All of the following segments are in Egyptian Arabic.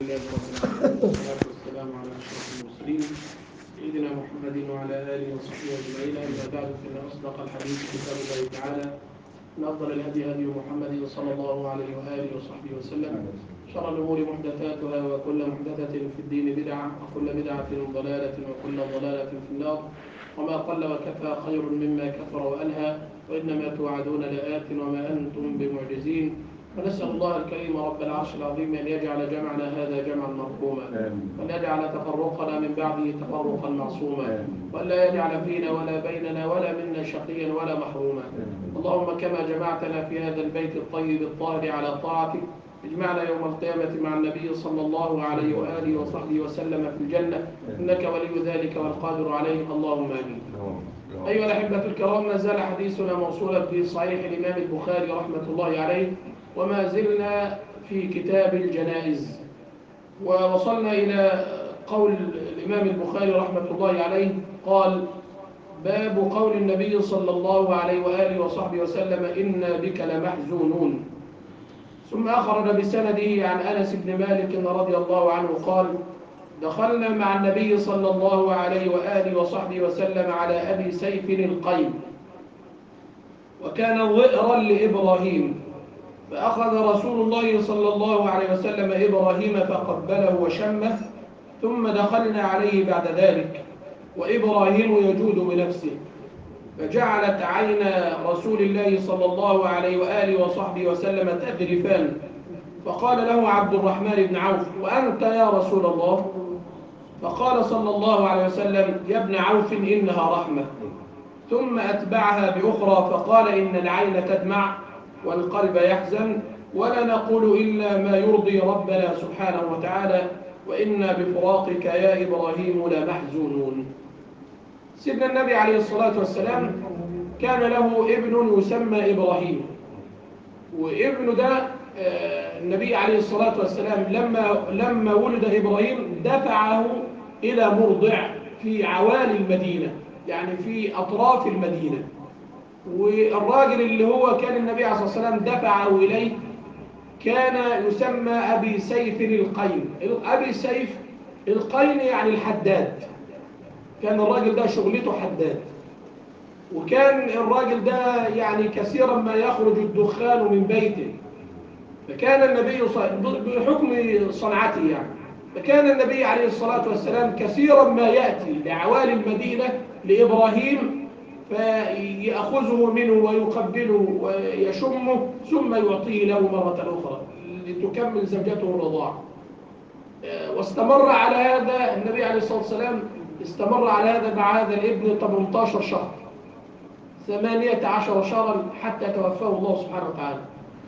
الله والصلاة والسلام على أشرف المرسلين سيدنا محمد وعلى آله وصحبه أجمعين أما بعد فإن أصدق الحديث كتاب الله تعالى من أفضل الهدي هدي محمد صلى الله عليه وآله وصحبه وسلم شر الأمور محدثاتها وكل محدثة في الدين بدعة وكل بدعة ضلالة وكل ضلالة في النار وما قل وكفى خير مما كثر وألهى وإنما توعدون لآت وما أنتم بمعجزين ونسأل الله الكريم رب العرش العظيم أن يجعل جمعنا هذا جمعا مرحوما وأن يجعل تفرقنا من بعده تفرقا معصوما وأن لا يجعل فينا ولا بيننا ولا منا شقيا ولا محروما اللهم كما جمعتنا في هذا البيت الطيب الطاهر على طاعتك اجمعنا يوم القيامة مع النبي صلى الله عليه وآله وصحبه وسلم في الجنة إنك ولي ذلك والقادر عليه اللهم آمين أيها الأحبة الكرام ما زال حديثنا موصولا في صحيح الإمام البخاري رحمة الله عليه وما زلنا في كتاب الجنائز ووصلنا إلى قول الإمام البخاري رحمة الله عليه قال باب قول النبي صلى الله عليه وآله وصحبه وسلم إنا بك لمحزونون ثم أخرج بسنده عن أنس بن مالك رضي الله عنه قال دخلنا مع النبي صلى الله عليه وآله وصحبه وسلم على أبي سيف القيم وكان ضئرا لإبراهيم فأخذ رسول الله صلى الله عليه وسلم إبراهيم فقبله وشمه ثم دخلنا عليه بعد ذلك وإبراهيم يجود بنفسه فجعلت عين رسول الله صلى الله عليه وآله وصحبه وسلم تذرفان فقال له عبد الرحمن بن عوف وأنت يا رسول الله فقال صلى الله عليه وسلم يا ابن عوف إنها رحمة ثم أتبعها بأخرى فقال إن العين تدمع والقلب يحزن ولا نقول إلا ما يرضي ربنا سبحانه وتعالى وإنا بفراقك يا إبراهيم لمحزونون سيدنا النبي عليه الصلاة والسلام كان له ابن يسمى إبراهيم وابن ده النبي عليه الصلاة والسلام لما, لما ولد إبراهيم دفعه إلى مرضع في عوالي المدينة يعني في أطراف المدينة والراجل اللي هو كان النبي عليه الصلاة والسلام دفعه إليه كان يسمى أبي سيف القين أبي سيف القين يعني الحداد كان الراجل ده شغلته حداد وكان الراجل ده يعني كثيرا ما يخرج الدخان من بيته فكان النبي بحكم صنعته يعني فكان النبي عليه الصلاة والسلام كثيرا ما يأتي لعوالي المدينة لإبراهيم فيأخذه منه ويقبله ويشمه ثم يعطيه له مرة أخرى لتكمل زوجته الرضاعة واستمر على هذا النبي عليه الصلاة والسلام استمر على هذا مع هذا الابن 18 شهر 18 شهرا حتى توفاه الله سبحانه وتعالى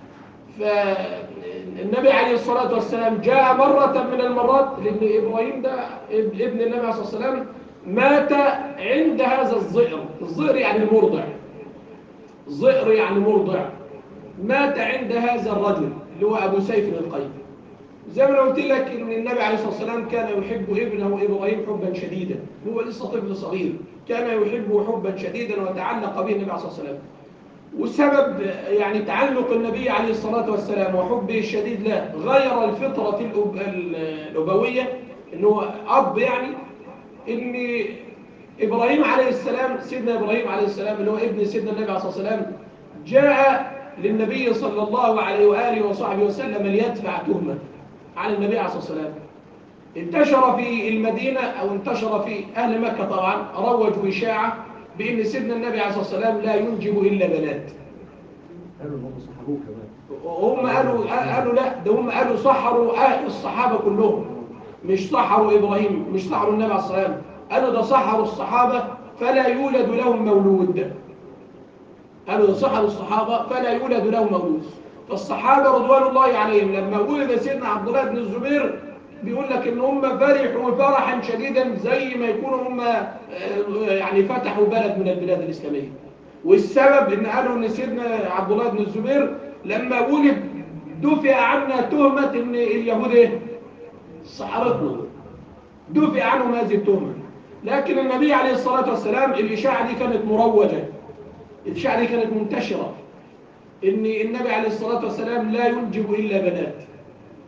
فالنبي عليه الصلاة والسلام جاء مرة من المرات لأن إبراهيم ده ابن النبي عليه الصلاة والسلام مات عند هذا الظئر الظئر يعني المرضع الظئر يعني مرضع مات عند هذا الرجل اللي هو أبو سيف القيم زي ما قلت لك ان النبي عليه الصلاه والسلام كان يحب ابنه ابراهيم حبا شديدا هو لسه طفل صغير كان يحبه حبا شديدا وتعلق به النبي عليه الصلاه والسلام وسبب يعني تعلق النبي عليه الصلاه والسلام وحبه الشديد له غير الفطره الابويه انه اب يعني ان ابراهيم عليه السلام سيدنا ابراهيم عليه السلام اللي هو ابن سيدنا النبي عليه الصلاه والسلام جاء للنبي صلى الله عليه واله وصحبه وسلم ليدفع تهمه على النبي عليه الصلاة والسلام انتشر في المدينة أو انتشر في أهل مكة طبعا روجوا إشاعة بأن سيدنا النبي عليه الصلاة والسلام لا ينجب إلا بنات قالوا هم صحبوه كمان هم قالوا قالوا لا ده هم قالوا صحروا أهل الصحابة كلهم مش صحروا إبراهيم مش صحروا النبي عليه الصلاة والسلام قالوا ده صحروا الصحابة فلا يولد لهم مولود قالوا ده صحروا الصحابة فلا يولد لهم مولود فالصحابة رضوان الله عليهم لما ولد سيدنا عبد الله بن الزبير بيقول لك ان هم فرحوا فرحا شديدا زي ما يكونوا هم يعني فتحوا بلد من البلاد الإسلامية والسبب ان قالوا ان سيدنا عبد الله بن الزبير لما ولد دفع عنا تهمة ان اليهود ايه سحرتنا دفع عنهم هذه التهمة لكن النبي عليه الصلاة والسلام الإشاعة دي كانت مروجة الإشاعة دي كانت منتشرة ان النبي عليه الصلاة والسلام لا ينجب إلا بنات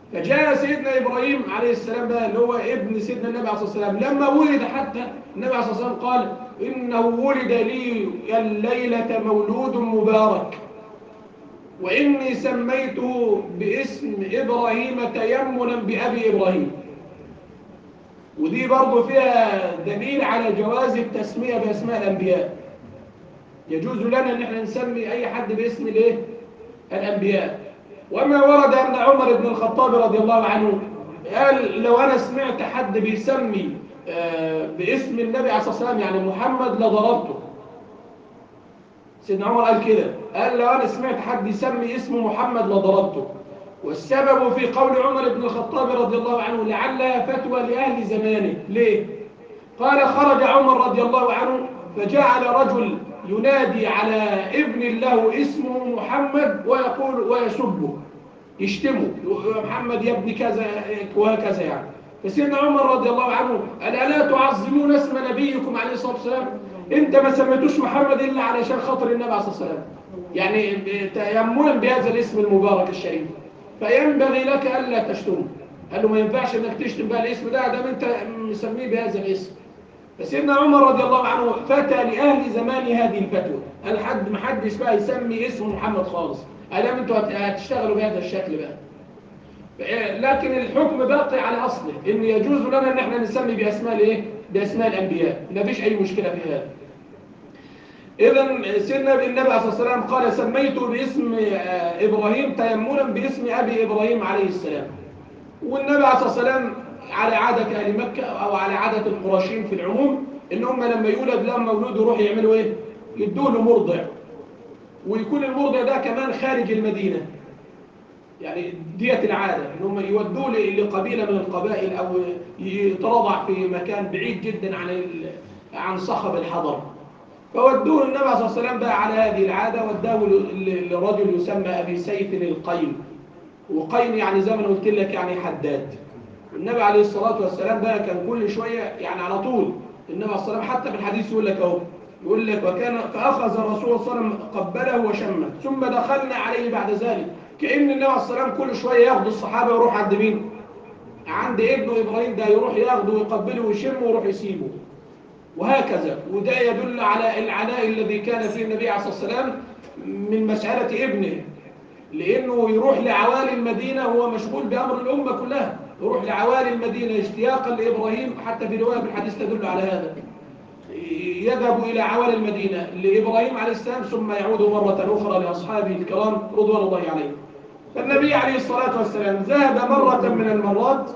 فجاء سيدنا إبراهيم عليه السلام بقى اللي هو ابن سيدنا النبي عليه الصلاة والسلام لما ولد حتى النبي عليه الصلاة والسلام قال إنه ولد لي الليلة مولود مبارك وإني سميته باسم إبراهيم تيمنا بأبي إبراهيم ودي برضو فيها دليل على جواز التسمية بأسماء الأنبياء يجوز لنا أن احنا نسمي أي حد باسم الايه الأنبياء وما ورد أن عمر بن الخطاب رضي الله عنه قال لو أنا سمعت حد بيسمي آه، باسم النبي عليه الصلاة والسلام يعني محمد لضربته سيدنا عمر قال كده قال لو أنا سمعت حد يسمي اسمه محمد لضربته والسبب في قول عمر بن الخطاب رضي الله عنه لعلها فتوى لأهل زمانه ليه؟ قال خرج عمر رضي الله عنه فجعل رجل ينادي على ابن له اسمه محمد ويقول ويسبه يشتمه يا محمد يا ابن كذا وهكذا يعني فسيدنا عمر رضي الله عنه قال ألا تعظمون اسم نبيكم عليه الصلاة والسلام انت ما سميتوش محمد إلا علشان خاطر النبي عليه الصلاة والسلام يعني تيمنا بهذا الاسم المبارك الشريف فينبغي لك ألا تشتمه قال له ما ينفعش انك تشتم بقى الاسم ده ده انت مسميه بهذا الاسم فسيدنا عمر رضي الله عنه فتى لأهل زمان هذه الفتوى قال حد ما حدش بقى يسمي اسم محمد خالص قال لهم انتوا هت- هتشتغلوا بهذا الشكل بقى لكن الحكم باقي على اصله ان يجوز لنا ان احنا نسمي باسماء الايه باسماء الانبياء ما فيش اي مشكله في هذا اذا سيدنا النبي عليه الصلاه والسلام قال سميته باسم آه، ابراهيم تيمنا باسم ابي ابراهيم عليه السلام والنبي عليه الصلاه والسلام على عاده اهل مكه او على عاده القرشيين في العموم ان هم لما يولد لهم مولود يروحوا يعملوا ايه يدوا له مرضع ويكون المرضع ده كمان خارج المدينه يعني ديت العادة ان هم يودوه ل- لقبيلة من القبائل او يترضع في مكان بعيد جدا عن ال- عن صخب الحضر فودوه النبي صلى الله عليه وسلم بقى على هذه العادة وداه ل- ل- لرجل يسمى أبي سيف القين وقين يعني زي ما أنا قلت لك يعني حداد النبي عليه الصلاة والسلام بقى كان كل شوية يعني على طول النبي عليه الصلاة والسلام حتى في الحديث يقول لك اهو يقول لك وكان فأخذ الرسول صلى الله عليه وسلم قبله وشمه ثم دخلنا عليه بعد ذلك كأن النبي عليه الصلاة والسلام كل شوية ياخد الصحابة ويروح عند مين؟ عند ابنه إبراهيم ده يروح ياخده ويقبله ويشمه ويروح يسيبه وهكذا وده يدل على العناء الذي كان فيه النبي عليه الصلاة والسلام من مسألة ابنه لأنه يروح لعوالي المدينة وهو مشغول بأمر الأمة كلها يروح لعوالي المدينة اشتياقا لإبراهيم حتى في رواية بالحديث تدل على هذا يذهب إلى عوالي المدينة لإبراهيم عليه السلام ثم يعود مرة أخرى لأصحابه الكرام رضوان الله عليهم فالنبي عليه الصلاة والسلام ذهب مرة من المرات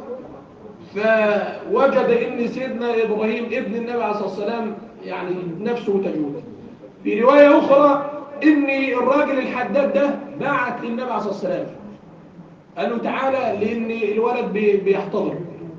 فوجد ان سيدنا ابراهيم ابن النبي عليه الصلاه والسلام يعني نفسه تجود في روايه اخرى ان الراجل الحداد ده بعت للنبي عليه الصلاه والسلام قال له تعالى لان الولد بي- بيحتضر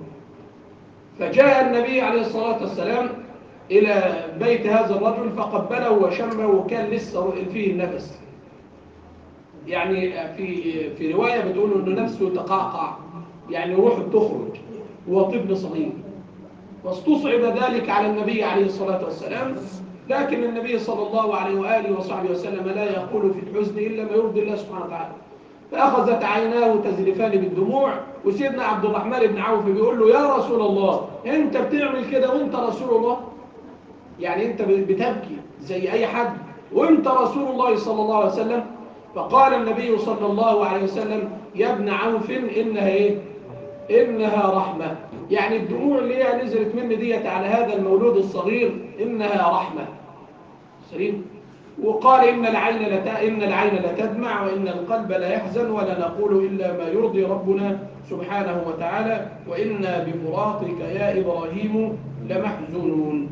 فجاء النبي عليه الصلاه والسلام الى بيت هذا الرجل فقبله وشمه وكان لسه فيه النفس يعني في في روايه بتقول انه نفسه تقعقع يعني روحه بتخرج هو طفل صغير واستصعب ذلك على النبي عليه الصلاة والسلام لكن النبي صلى الله عليه وآله وصحبه وسلم لا يقول في الحزن إلا ما يرضي الله سبحانه وتعالى فأخذت عيناه تزرفان بالدموع وسيدنا عبد الرحمن بن عوف بيقول له يا رسول الله أنت بتعمل كده وأنت رسول الله يعني أنت بتبكي زي أي حد وأنت رسول الله صلى الله عليه وسلم فقال النبي صلى الله عليه وسلم يا ابن عوف إنها إيه إنها رحمة يعني الدموع اللي هي نزلت مني ديت على هذا المولود الصغير إنها رحمة سليم وقال إن العين لت... إن العين لتدمع وإن القلب لا يحزن ولا نقول إلا ما يرضي ربنا سبحانه وتعالى وإنا بفراقك يا إبراهيم لمحزونون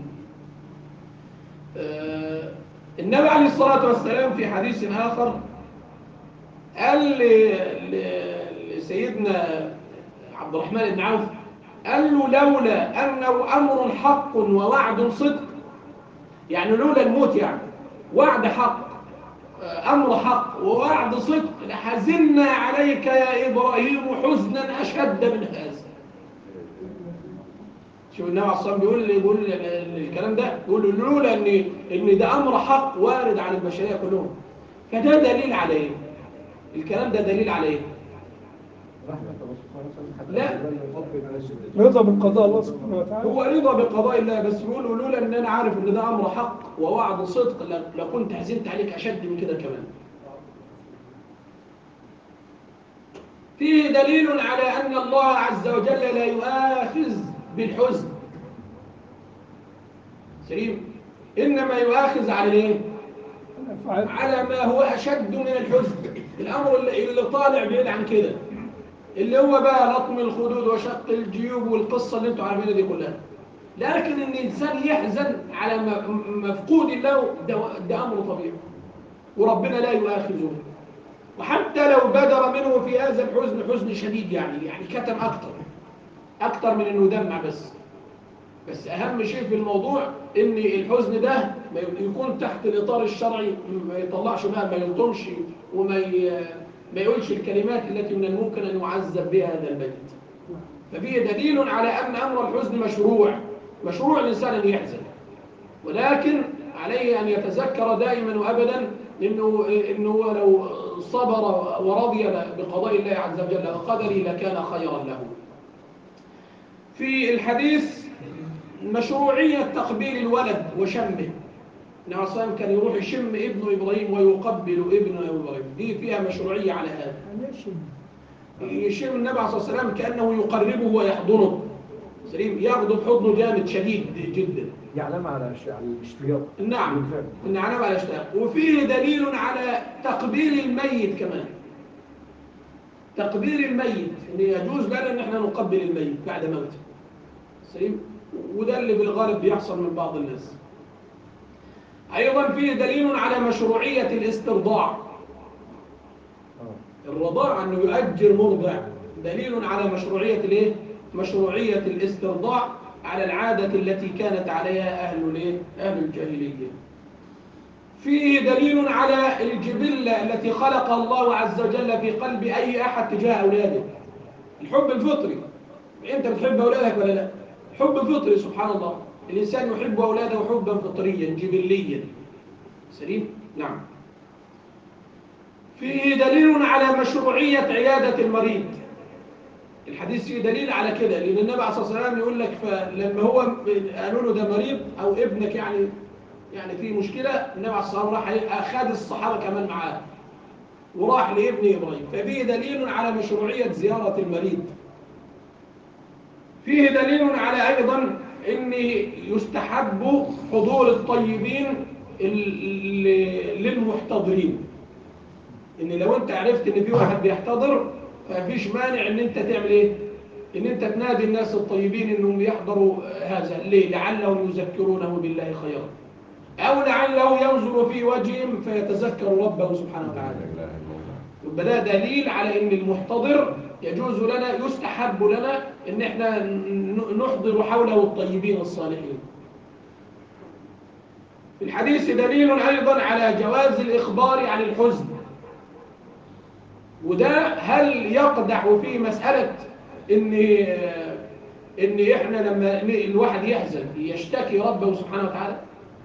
آه النبي عليه الصلاة والسلام في حديث آخر قال ل... ل... لسيدنا عبد الرحمن بن عوف قال له لولا أنه أمر حق ووعد صدق يعني لولا الموت يعني وعد حق أمر حق ووعد صدق لحزنا عليك يا إبراهيم حزنا أشد من هذا شوف النبي عليه الصلاة والسلام بيقول لي بيقول الكلام ده بيقول له لولا ان ان ده امر حق وارد على البشريه كلهم فده دليل عليه الكلام ده دليل عليه رحمة الرسول صلى الله عليه وسلم حتى لا. يبين الحب على شدته رضا بالقضاء الله سبحانه وتعالى هو رضا بقضاء الله بس بيقولوا لولا ان انا عارف ان ده امر حق ووعد صدق ل- لكنت حزنت عليك اشد من كده كمان فيه دليل على ان الله عز وجل لا يؤاخذ بالحزن سليم انما يؤاخذ على ايه الأفعال على ما هو أشد من الحزن الأمر اللي اللي طالع بعيد عن كده اللي هو بقى لطم الخدود وشق الجيوب والقصة اللي انتوا عارفينها دي كلها لكن ان الانسان يحزن على م- مفقود الله ده, ده امر طبيعي وربنا لا يؤاخذه وحتى لو بدر منه في هذا الحزن حزن شديد يعني يعني كتم اكتر اكتر من انه دمع بس بس اهم شيء في الموضوع ان الحزن ده ما يكون تحت الاطار الشرعي ما يطلعش بقى ما يلطمش وما ي... ما يقولش الكلمات التي من الممكن ان يعذب بها هذا الميت ففيه دليل على ان امر الحزن مشروع مشروع الانسان ان يحزن ولكن عليه ان يتذكر دائما وابدا انه انه لو صبر ورضي بقضاء الله عز وجل وقدره لكان خيرا له في الحديث مشروعية تقبيل الولد وشمه النبي صلى الله عليه وسلم كان يروح يشم ابن إبراهيم ويقبل ابن إبراهيم دي فيها مشروعية على هذا يشم النبي عليه الصلاة والسلام كأنه يقربه ويحضنه سليم ياخده بحضنه جامد شديد جدا يعلم على الش- على الاشتياق نعم بالفعل. إن علامة على اشتياق وفيه دليل على تقبيل الميت كمان تقبيل الميت إن يجوز لنا إن احنا نقبل الميت بعد موته سليم وده اللي بالغالب بيحصل من بعض الناس أيضا فيه دليل على مشروعية الاسترضاع آه. الرضاع أنه يؤجر مرضع دليل على مشروعية الايه؟ مشروعية الاسترضاع على العادة التي كانت عليها أهل الايه؟ أهل الجاهلية فيه دليل على الجبلة التي خلق الله عز وجل في قلب أي أحد تجاه أولاده الحب الفطري أنت بتحب أولادك ولا لا؟ حب فطري سبحان الله الإنسان يحب أولاده حبا فطريا جبليا سليم؟ نعم فيه دليل على مشروعية عيادة المريض الحديث فيه دليل على كده لأن النبي عليه الصلاة والسلام يقول لك فلما هو قالوا له ده مريض أو ابنك يعني يعني في مشكلة النبي عليه الصلاة والسلام راح أخذ الصحابة كمان معاه وراح لابن إبراهيم ففيه دليل على مشروعية زيارة المريض فيه دليل على أيضا أن يستحب حضور الطيبين ال- ل- للمحتضرين ان لو انت عرفت ان في واحد بيحتضر فمفيش مانع ان انت تعمل ايه ان انت تنادي الناس الطيبين انهم يحضروا هذا ليه لعلهم يذكرونه بالله خيرا او لعله ينظر في وجههم فيتذكر ربه سبحانه وتعالى يبقى ده دليل على ان المحتضر يجوز لنا يستحب لنا ان احنا ن- نحضر حوله الطيبين الصالحين في الحديث دليل ايضا على جواز الاخبار عن الحزن وده هل يقدح في مسألة ان ان احنا لما الواحد يحزن يشتكي ربه سبحانه وتعالى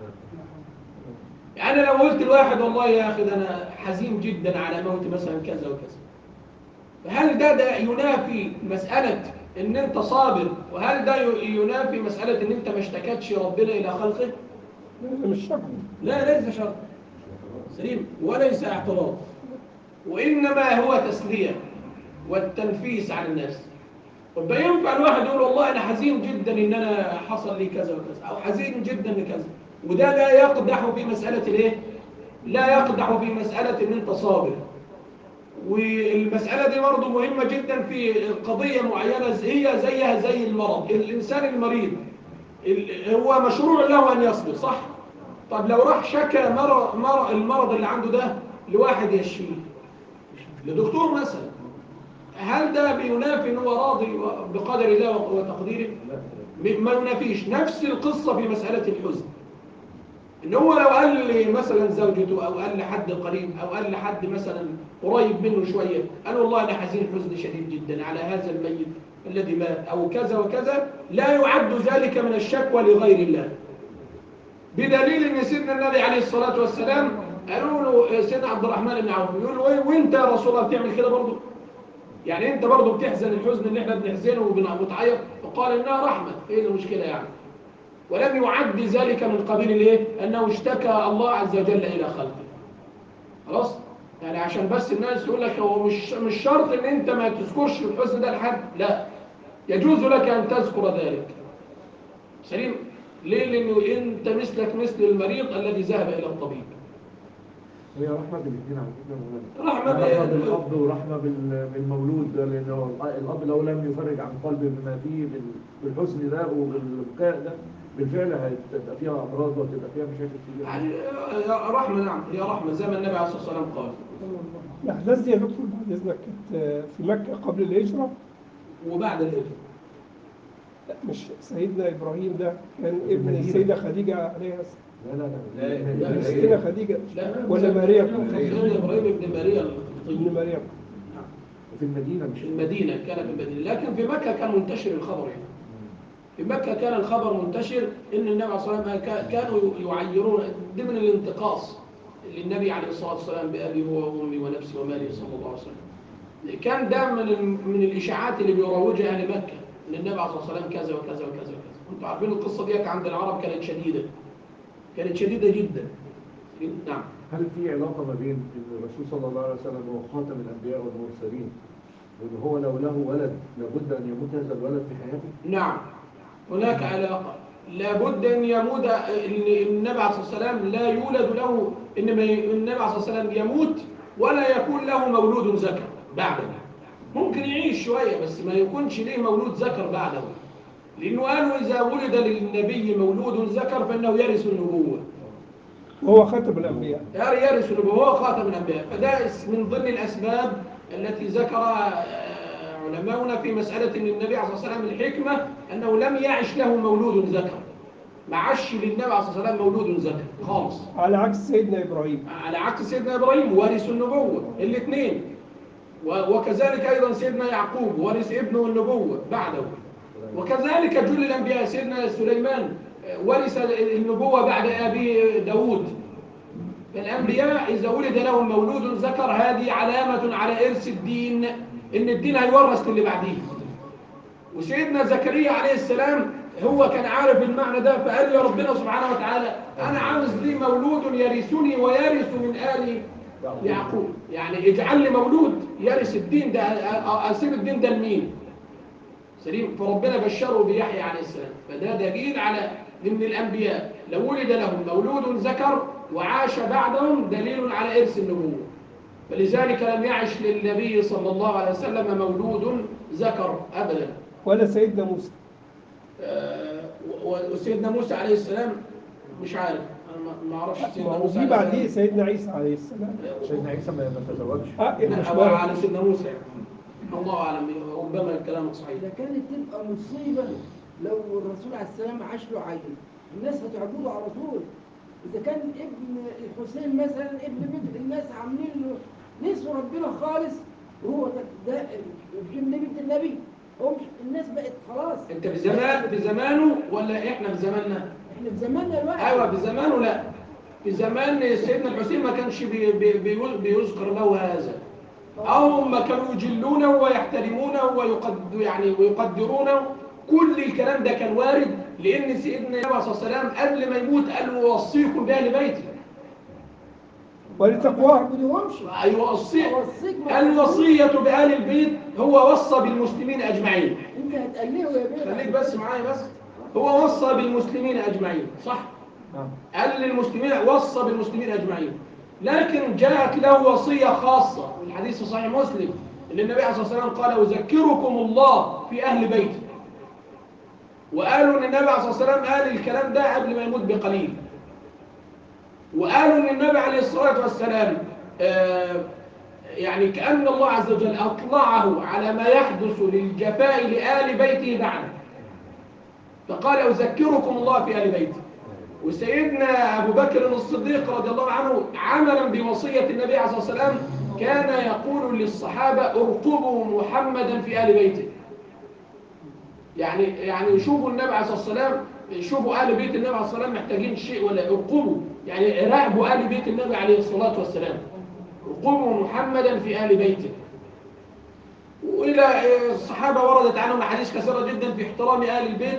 يعني لو قلت الواحد والله يا اخي ده انا حزين جدا على موت مثلا كذا وكذا هل ده, ده ينافي مسألة ان انت صابر وهل ده ينافي مسألة ان انت ما اشتكتش ربنا الى خلقه لازم الشكر لا ليس شرط سليم وليس اعتراض وإنما هو تسلية والتنفيس عن الناس ويبقى ينفع الواحد يقول والله أنا حزين جدا إن أنا حصل لي كذا وكذا أو حزين جدا لكذا وده لا يقدح في مسألة الإيه؟ لا يقدح في مسألة إن أنت صابر والمسألة دي برضه مهمة جدا في قضية معينة هي زيها زي المرض الإنسان المريض ال- هو مشروع له أن يصبر صح؟ طب لو راح شكى مرض, مرض المرض اللي عنده ده لواحد يشفيه لدكتور مثلا هل ده بينافي ان هو راضي بقدر الله وتقديره لا ما ينافيش نفس القصة في مسألة الحزن ان هو لو قال لي مثلا زوجته او قال لحد قريب او قال لحد مثلا قريب منه شوية قال والله انا حزين حزن شديد جدا على هذا الميت الذي مات او كذا وكذا لا يعد ذلك من الشكوى لغير الله بدليل ان سيدنا النبي عليه الصلاة والسلام قالوا له سيدنا عبد الرحمن بن عوف يقول له "وين- وانت يا رسول الله بتعمل كده برضه يعني انت برضه بتحزن الحزن اللي احنا بنحزنه وبنعيط وقال انها رحمه ايه المشكله يعني ولم يعد ذلك من قبيل الايه انه اشتكى الله عز وجل الى خلقه خلاص يعني عشان بس الناس تقول لك هو مش مش شرط ان انت ما تذكرش الحزن ده لحد لا يجوز لك ان تذكر ذلك سليم ليه لانه انت مثلك مثل المريض الذي ذهب الى الطبيب هي رحمة بالاثنين على فكرة مولانا. رحمة رحمة بال- بالأب ورحمة بال- بالمولود ده لأنه الأب لو لم يفرج عن قلبه بما فيه بال- بالحزن ده وبالبكاء ده بالفعل هتبقى فيها أمراض وهتبقى فيها مشاكل كتير يعني آه، رحمة نعم هي رحمة زي ما النبي عليه الصلاة والسلام قال الأحداث دي يا دكتور بعد إذنك كانت في مكة قبل الهجرة وبعد الهجرة لا مش سيدنا إبراهيم ده كان ابن المدينة. السيدة خديجة عليها السلام لا لا لا لا، لا، لا، السيدة خديجة لا ولا ماريا سيدنا إبراهيم ابن ماريا ابن القبطية مريم في المدينة مش في المدينة كان في المدينة لكن في مكة كان منتشر الخبر يعني في مكة كان الخبر منتشر إن النبي عليه الصلاة والسلام كا- كانوا يعيرون ضمن الانتقاص للنبي عليه الصلاة والسلام بأبي هو وأمي ونفسي ومالي صلى الله عليه وسلم كان ده من ال- من الإشاعات اللي بيروجها أهل مكة إن النبي عليه الصلاة والسلام كذا وكذا وكذا وكذا أنتوا عارفين القصة ديت عند العرب كانت شديدة كانت شديدة جدا نعم هل في علاقة ما بين إن الرسول صلى الله عليه وسلم هو خاتم الأنبياء والمرسلين وإن هو لو له ولد لابد أن يموت هذا الولد في حياته؟ نعم هناك علاقة لابد أن يموت إن النبي عليه الصلاة والسلام لا يولد له إن ما ي- النبي عليه الصلاة والسلام يموت ولا يكون له مولود ذكر بعده ممكن يعيش شوية بس ما يكونش ليه مولود ذكر بعده لأنه قالوا إذا ولد للنبي مولود ذكر فإنه يرث النبوة وهو خاتم الأنبياء يرث النبوة هو خاتم الأنبياء فده اس- من ضمن الأسباب التي ذكر آه، علماؤنا في مسألة أن النبي عليه الصلاة والسلام الحكمة أنه لم يعش له مولود ذكر ما عش للنبي عليه الصلاة والسلام مولود ذكر خالص على عكس سيدنا إبراهيم على عكس سيدنا إبراهيم وارث النبوة الاثنين و- وكذلك أيضا سيدنا يعقوب وارث ابنه النبوة بعده وكذلك جل الأنبياء سيدنا سليمان آه، ورث النبوة بعد أبي داود الأنبياء إذا ولد لهم مولود ذكر هذه علامة على إرث الدين إن الدين هيورث للي بعديه وسيدنا زكريا عليه السلام هو كان عارف المعنى ده فقال يا ربنا سبحانه وتعالى أنا عاوز لي مولود يرثني ويرث من آل يعقوب يعني اجعل لي مولود يرث الدين ده أ- أ- أسيب الدين ده لمين سليم فربنا بشره بيحيى عليه السلام فده دليل على ان الانبياء لو ولد لهم مولود ذكر وعاش بعدهم دليل على ارث النبوه فلذلك لم يعش للنبي صلى الله عليه وسلم مولود ذكر ابدا ولا سيدنا موسى آه، و- وسيدنا موسى عليه السلام مش عارف انا ما- ما اعرفش ما سيدنا هو موسى في عليه بعديه السلام سيدنا عيسى عليه السلام سيدنا عيسى ما ما تزوجش اه مش أو بقى. على سيدنا موسى يعني. الله اعلم ربما الكلام صحيح إذا كانت تبقى مصيبة لو الرسول عليه السلام عاش له عيل الناس هتعبده على طول إذا كان ابن الحسين مثلا ابن بنت الناس عاملين له نسوا ربنا خالص وهو ده- ده ابن بنت النبي هو مش الناس بقت خلاص انت في زمان في زمانه ولا احنا في زماننا احنا في زماننا دلوقتي ايوه في زمانه لا في زمان سيدنا الحسين ما كانش بي بي بي بيذكر له هذا او هم كانوا يجلونه ويحترمونه ويقد يعني ويقدرونه كل الكلام ده كان وارد لان سيدنا النبي صلى الله عليه وسلم قبل ما يموت قال له وصيكم باهل بيتي ولتقواه ما بدهمش ايوه وصي أوصيك ما الوصيه باهل البيت هو وصى بالمسلمين اجمعين انت هتقليه يا بيه خليك بس معايا بس هو وصى بالمسلمين اجمعين صح نعم قال للمسلمين وصى بالمسلمين اجمعين لكن جاءت له وصيه خاصه الحديث في صحيح مسلم ان النبي عليه الصلاه والسلام قال اذكركم الله في اهل بيتي وقالوا ان النبي عليه الصلاه والسلام قال الكلام ده قبل ما يموت بقليل وقالوا ان النبي عليه الصلاه والسلام آه، يعني كأن الله عز وجل أطلعه على ما يحدث للجفاء لآل بيته بعده فقال أذكركم الله في آل بيته وسيدنا أبو بكر الصديق رضي الله عنه عملا بوصية النبي عليه الصلاة والسلام كان يقول للصحابة ارقبوا محمدا في آل بيته يعني يعني شوفوا النبي عليه الصلاة والسلام شوفوا آل بيت النبي عليه الصلاة والسلام محتاجين شيء ولا ارقبوا يعني راقبوا آل بيت النبي عليه الصلاة والسلام ارقبوا محمدا في آل بيته إلا الصحابة وردت عنهم أحاديث كثيرة جدا في احترام آل البيت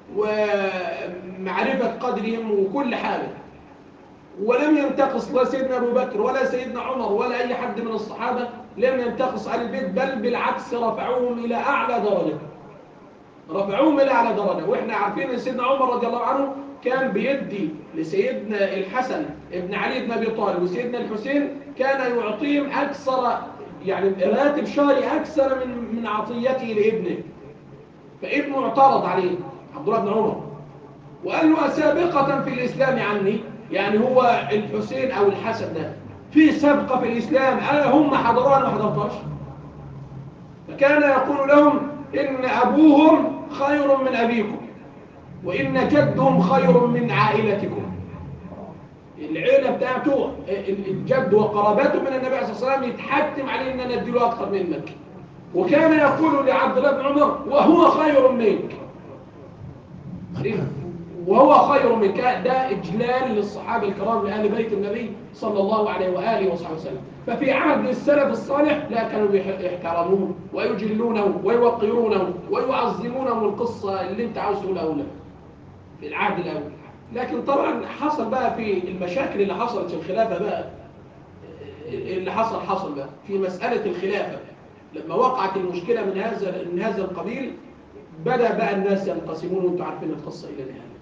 ومعرفة قدرهم وكل حاجة ولم ينتقص لا سيدنا أبو بكر ولا سيدنا عمر ولا أي حد من الصحابة لم ينتقص آل البيت بل بالعكس رفعوهم إلى أعلى درجة رفعوهم إلى أعلى درجة وإحنا عارفين أن سيدنا عمر رضي الله عنه كان بيدي لسيدنا الحسن ابن علي بن أبي طالب وسيدنا الحسين كان يعطيهم أكثر يعني راتب شهري أكثر من من عطيته لابنه فابنه اعترض عليه عبد الله بن عمر وقال له أسابقة في الإسلام عني يعني هو الحسين أو الحسن ده في سبقة في الإسلام أنا هم حضروها أنا ما حضرتهاش فكان يقول لهم إن أبوهم خير من أبيكم وإن جدهم خير من عائلتكم العيلة بتاعته الجد وقرابته من النبي صلى الله عليه وسلم يتحتم عليه ان انا اديله اكتر منك وكان يقول لعبد الله بن عمر وهو خير منك وهو خير منك ده اجلال للصحابه الكرام لآل بيت النبي صلى الله عليه واله وصحبه وسلم ففي عهد السلف الصالح لا كانوا يحترموه ويجلونه ويوقرونه ويعظمونه القصه اللي انت عاوز تقولها له في العهد الاول لكن طبعا حصل بقى في المشاكل اللي حصلت في الخلافة بقى اللي حصل حصل بقى في مسألة الخلافة لما وقعت المشكلة من هذا من هذا القبيل بدأ بقى الناس ينقسمون وانتم عارفين القصة إلى نهاية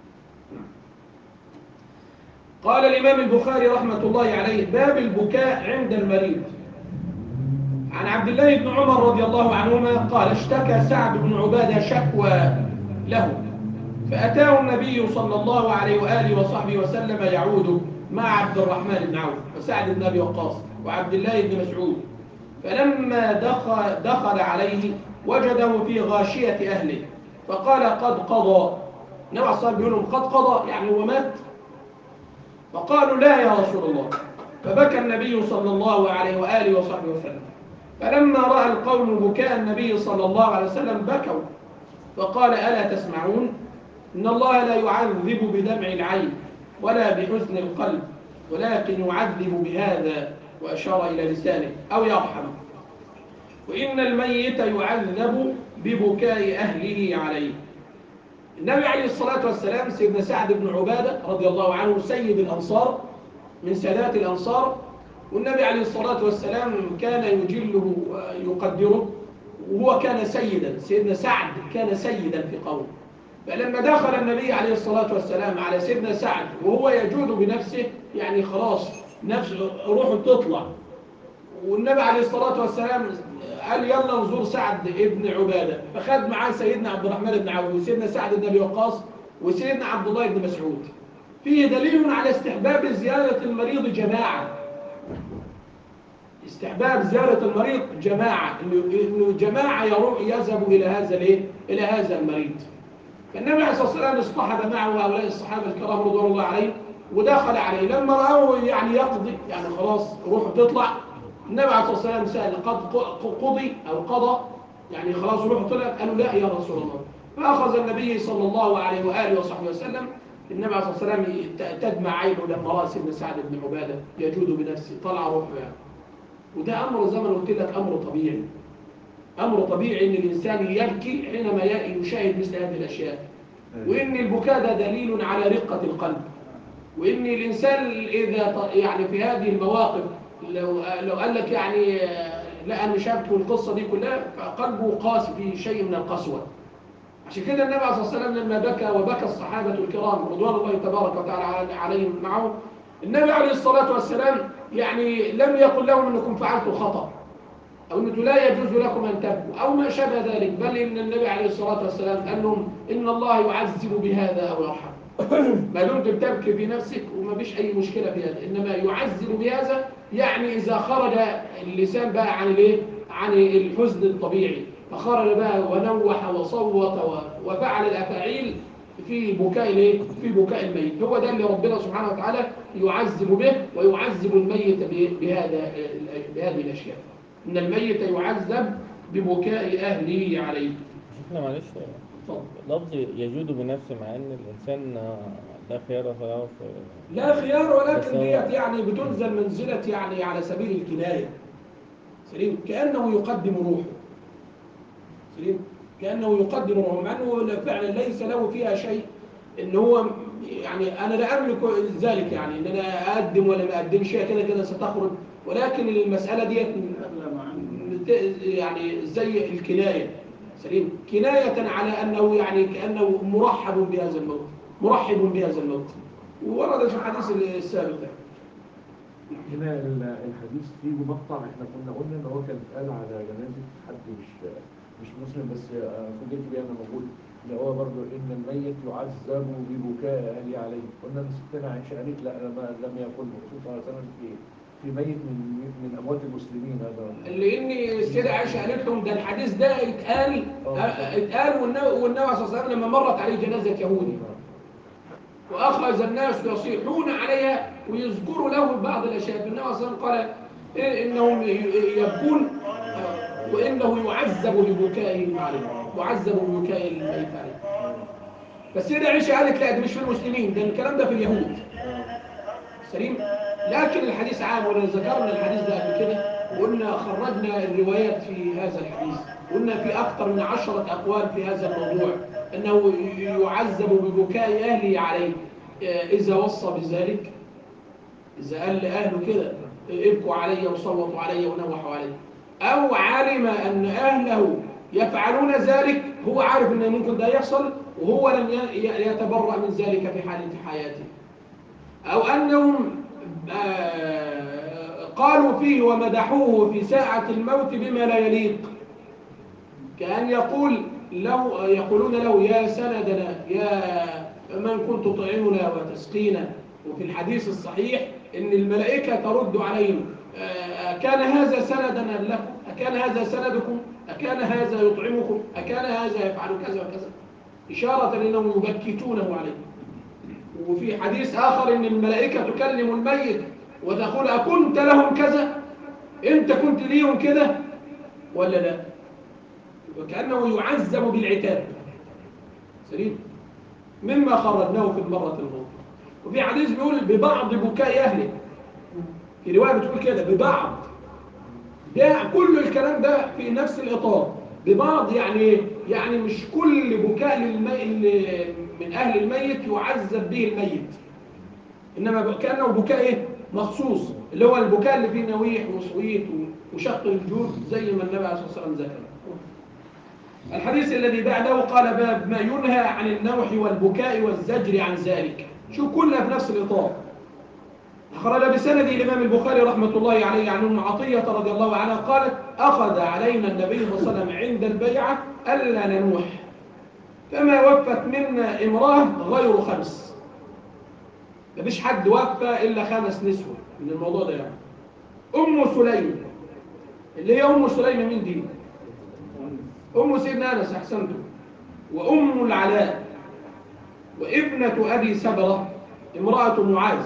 قال الإمام البخاري رحمة الله عليه باب البكاء عند المريض عن عبد الله بن عمر رضي الله عنهما قال اشتكى سعد بن عبادة شكوى له فأتاه النبي صلى الله عليه وآله وصحبه وسلم يعود مع عبد الرحمن بن عوف وسعد بن أبي وقاص وعبد الله بن مسعود فلما دخل, دخل عليه وجده في غاشية أهله فقال قد قضى نوع الصلاة بيقول لهم قد قضى يعني هو مات فقالوا لا يا رسول الله فبكى النبي صلى الله عليه وآله وصحبه وسلم فلما رأى القوم بكاء النبي صلى الله عليه وسلم بكوا فقال ألا تسمعون إن الله لا يعذب بدمع العين ولا بحزن القلب ولكن يعذب بهذا وأشار إلى لسانه أو يرحم وإن الميت يعذب ببكاء أهله عليه النبي عليه الصلاة والسلام سيدنا سعد بن عبادة رضي الله عنه سيد الأنصار من سادات الأنصار والنبي عليه الصلاة والسلام كان يجله ويقدره وهو كان سيدا سيدنا سعد كان سيدا في قومه فلما دخل النبي عليه الصلاة والسلام على سيدنا سعد وهو يجود بنفسه يعني خلاص نفس روحه تطلع والنبي عليه الصلاة والسلام قال يلا نزور سعد ابن عبادة فخد معاه سيدنا عبد الرحمن بن عوف وسيدنا سعد بن أبي وقاص وسيدنا عبد الله بن مسعود فيه دليل على استحباب زيارة المريض جماعة استحباب زيارة المريض جماعة إنه جماعة يروح يذهبوا إلى هذا الإيه؟ إلى هذا المريض فالنبي عليه الصلاة والسلام اصطحب معه هؤلاء الصحابة الكرام رضوان الله عليه ودخل عليه لما رأوه يعني يقضي يعني خلاص روحه تطلع النبي عليه الصلاة والسلام سأل قد قضي أو قضى يعني خلاص روحه طلعت قالوا لا يا رسول الله فأخذ النبي صلى الله عليه وآله وصحبه وسلم النبي عليه الصلاة والسلام تدمع عينه لما رأى سيدنا سعد بن عبادة يجود بنفسه طلع روحه يعني وده أمر زي ما قلت لك أمر طبيعي أمر طبيعي أن الإنسان يبكي حينما يشاهد مثل هذه الأشياء وإن البكاء ده دليل على رقة القلب وإن الإنسان إذا يعني في هذه المواقف لو, لو قال لك يعني لا أنا مش هبكي القصة دي كلها فقلبه قاسي في شيء من القسوة عشان كده النبي عليه الصلاة والسلام لما بكى وبكى الصحابة الكرام رضوان الله تبارك وتعالى عليهم معه النبي عليه الصلاة والسلام يعني لم يقل لهم أنكم فعلتوا خطأ أو أنه لا يجوز لكم أن تبكوا أو ما شابه ذلك بل إن النبي عليه الصلاة والسلام قال لهم إن الله يعذب بهذا أو يرحم ما دمت بتبكي في نفسك وما بيش أي مشكلة في هذا إنما يعذب بهذا يعني إذا خرج اللسان بقى عن الايه عن الحزن الطبيعي فخرج بقى ونوح وصوت وفعل الأفاعيل في بكاء الايه في بكاء الميت هو ده اللي ربنا سبحانه وتعالى يعذب به ويعذب الميت بهذا بهذه الأشياء إن الميت يعذب ببكاء أهله عليه شيخنا معلش لفظ يجود بنفسه مع ان الانسان لا خيار له في لا خيار بس ولكن هو- ديت يعني بتنزل منزلة يعني على سبيل الكناية سليم كأنه يقدم روحه سليم كأنه يقدم روحه مع أنه فعلا ليس له فيها شيء إن هو يعني أنا لا أملك ذلك يعني إن أنا أقدم ولا ما أقدمش هي كده كده ستخرج ولكن المسألة ديت يعني زي الكناية سليم كناية على أنه يعني كأنه مرحب بهذا الموت مرحب بهذا الموت وورد في الحديث السابق ده هنا ال- الحديث فيه مقطع احنا كنا قلنا ان هو كان اتقال على جنازه حد مش مش مسلم بس آه، فوجئت بيه انا موجود اللي هو برضه ان الميت يعذب ببكاء اهلي عليه قلنا ان ستنا عائشه قالت لا انا ما لم يكن الرسول صلى الله عليه وسلم في في ميت من من اموات المسلمين هذا لان السيده عائشه قالت لهم ده الحديث ده اتقال اتقال والنبي والنبي صلى الله عليه وسلم لما مرت عليه جنازه يهودي واخذ الناس يصيحون عليها ويذكروا له بعض الاشياء فالنبي صلى الله عليه وسلم قال إيه انهم ي- يبكون آه، وانه يعذب ببكائهم عليه يعذب ببكاء الميت عليه فالسيده عائشه قالت لا ده مش في المسلمين ده الكلام ده في اليهود سليم لكن الحديث عام ولا ذكرنا الحديث ده قبل كده وقلنا خرجنا الروايات في هذا الحديث قلنا في أكثر من عشرة أقوال في هذا الموضوع أنه يعذب ببكاء أهله عليه آه، إذا وصى بذلك إذا قال لأهله كده ابكوا علي وصوتوا علي ونوحوا علي أو علم أن أهله يفعلون ذلك هو عارف أن ممكن ده يحصل وهو لم ي- يتبرأ من ذلك في حالة حياته أو أنهم آه، قالوا فيه ومدحوه في ساعة الموت بما لا يليق كأن يقول لو يقولون له يا سندنا يا من كنت تطعمنا وتسقينا وفي الحديث الصحيح إن الملائكة ترد عليهم آه، أكان هذا سندنا لكم أكان هذا سندكم أكان هذا يطعمكم أكان هذا يفعل كذا وكذا إشارة لأنهم يبكتونه عليه وفي حديث آخر إن الملائكة تكلم الميت وتقول أكنت لهم كذا أنت كنت ليهم كده ولا لا وكأنه يعذب بالعتاب سليم مما خرجناه في المرة الماضية وفي حديث بيقول ببعض بكاء أهله في رواية بتقول كده ببعض ده كل الكلام ده في نفس الإطار ببعض يعني إيه؟ يعني مش كل بكاء للمي... من أهل الميت يعذب به الميت إنما ب- كأنه بكاء إيه؟ مخصوص اللي هو البكاء اللي فيه نويح وصويت و- وشق الجود زي ما النبي عليه الصلاة والسلام ذكر الحديث الذي بعده قال باب ما ينهى عن النوح والبكاء والزجر عن ذلك شو كلها في نفس الإطار أخرج بسند الإمام البخاري رحمة الله عليه عن أم عطية رضي الله عنها قالت أخذ علينا النبي صلى الله عليه وسلم عند البيعة ألا ننوح فما وفت منا امرأة غير خمس مفيش حد وفى إلا خمس نسوة من الموضوع ده يعني أم سليم اللي هي أم سليم مين دي؟ أم سيدنا أنس أحسنتم وأم العلاء وابنة أبي سبرة امرأة معاذ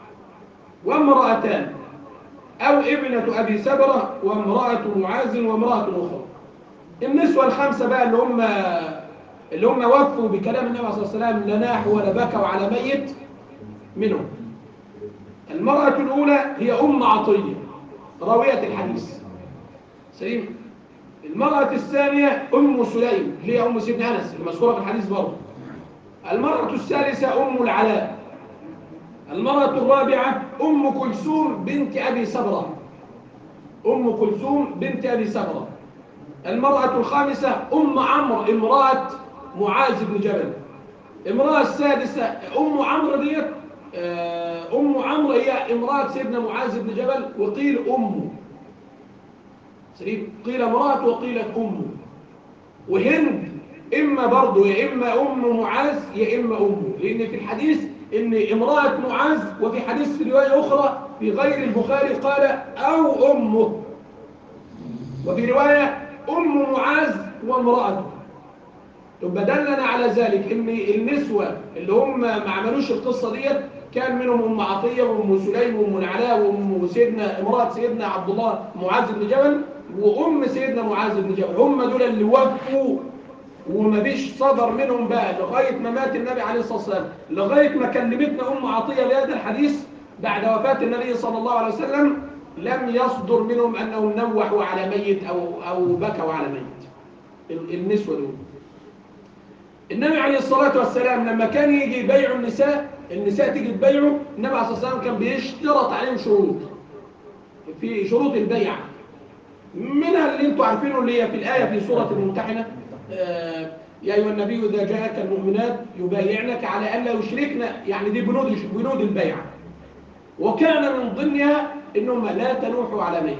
وامرأتان أو ابنة أبي سبرة وامرأة معاذ وامرأة أخرى النسوة الخمسة بقى اللي هم اللي هم وفوا بكلام النبي صلى الله عليه وسلم لا ناحوا ولا بكوا على ميت منهم المرأة الأولى هي أم عطية راوية الحديث سليم المرأة الثانية أم سليم اللي هي أم سيدنا أنس المذكورة في الحديث برضه المرأة الثالثة أم العلاء المرأة الرابعة أم كلثوم بنت أبي سبرة أم كلثوم بنت أبي سبرة المرأة الخامسة أم عمرو امرأة معاذ بن جبل المرأة السادسة أم عمرو ديت آه، أم عمرو هي امرأة سيدنا معاذ بن جبل وقيل أمه سليم قيل امرأة وقيل أمه وهند إما برضه يا إما أم معاذ يا إما أمه لأن في الحديث إن امرأة معاذ وفي حديث في رواية أخرى في غير البخاري قال أو أمه وفي رواية أم معاذ وامرأته تبقى دلنا على ذلك ان النسوة اللي هم ما عملوش القصة ديت كان منهم ام عطية وام سليم وام العلاء وام سيدنا امرأة سيدنا عبد الله معاذ بن جبل وام سيدنا معاذ بن جبل هم دول اللي وقفوا وما فيش صدر منهم بقى لغاية ما مات النبي عليه الصلاة والسلام لغاية ما كلمتنا ام عطية بهذا الحديث بعد وفاة النبي صلى الله عليه وسلم لم يصدر منهم انهم نوحوا على ميت او او بكوا على ميت ال- النسوة دول النبي عليه الصلاة والسلام لما كان يجي يبيع النساء النساء تيجي تبيعه النبي عليه الصلاة والسلام كان بيشترط عليهم شروط في شروط البيع منها اللي انتوا عارفينه اللي هي في الآية في سورة الممتحنة آه، يا أيها النبي إذا جاءك المؤمنات يبايعنك على ألا يشركن يعني دي بنود بنود البيع وكان من ضمنها إنهم لا تنوحوا على ميت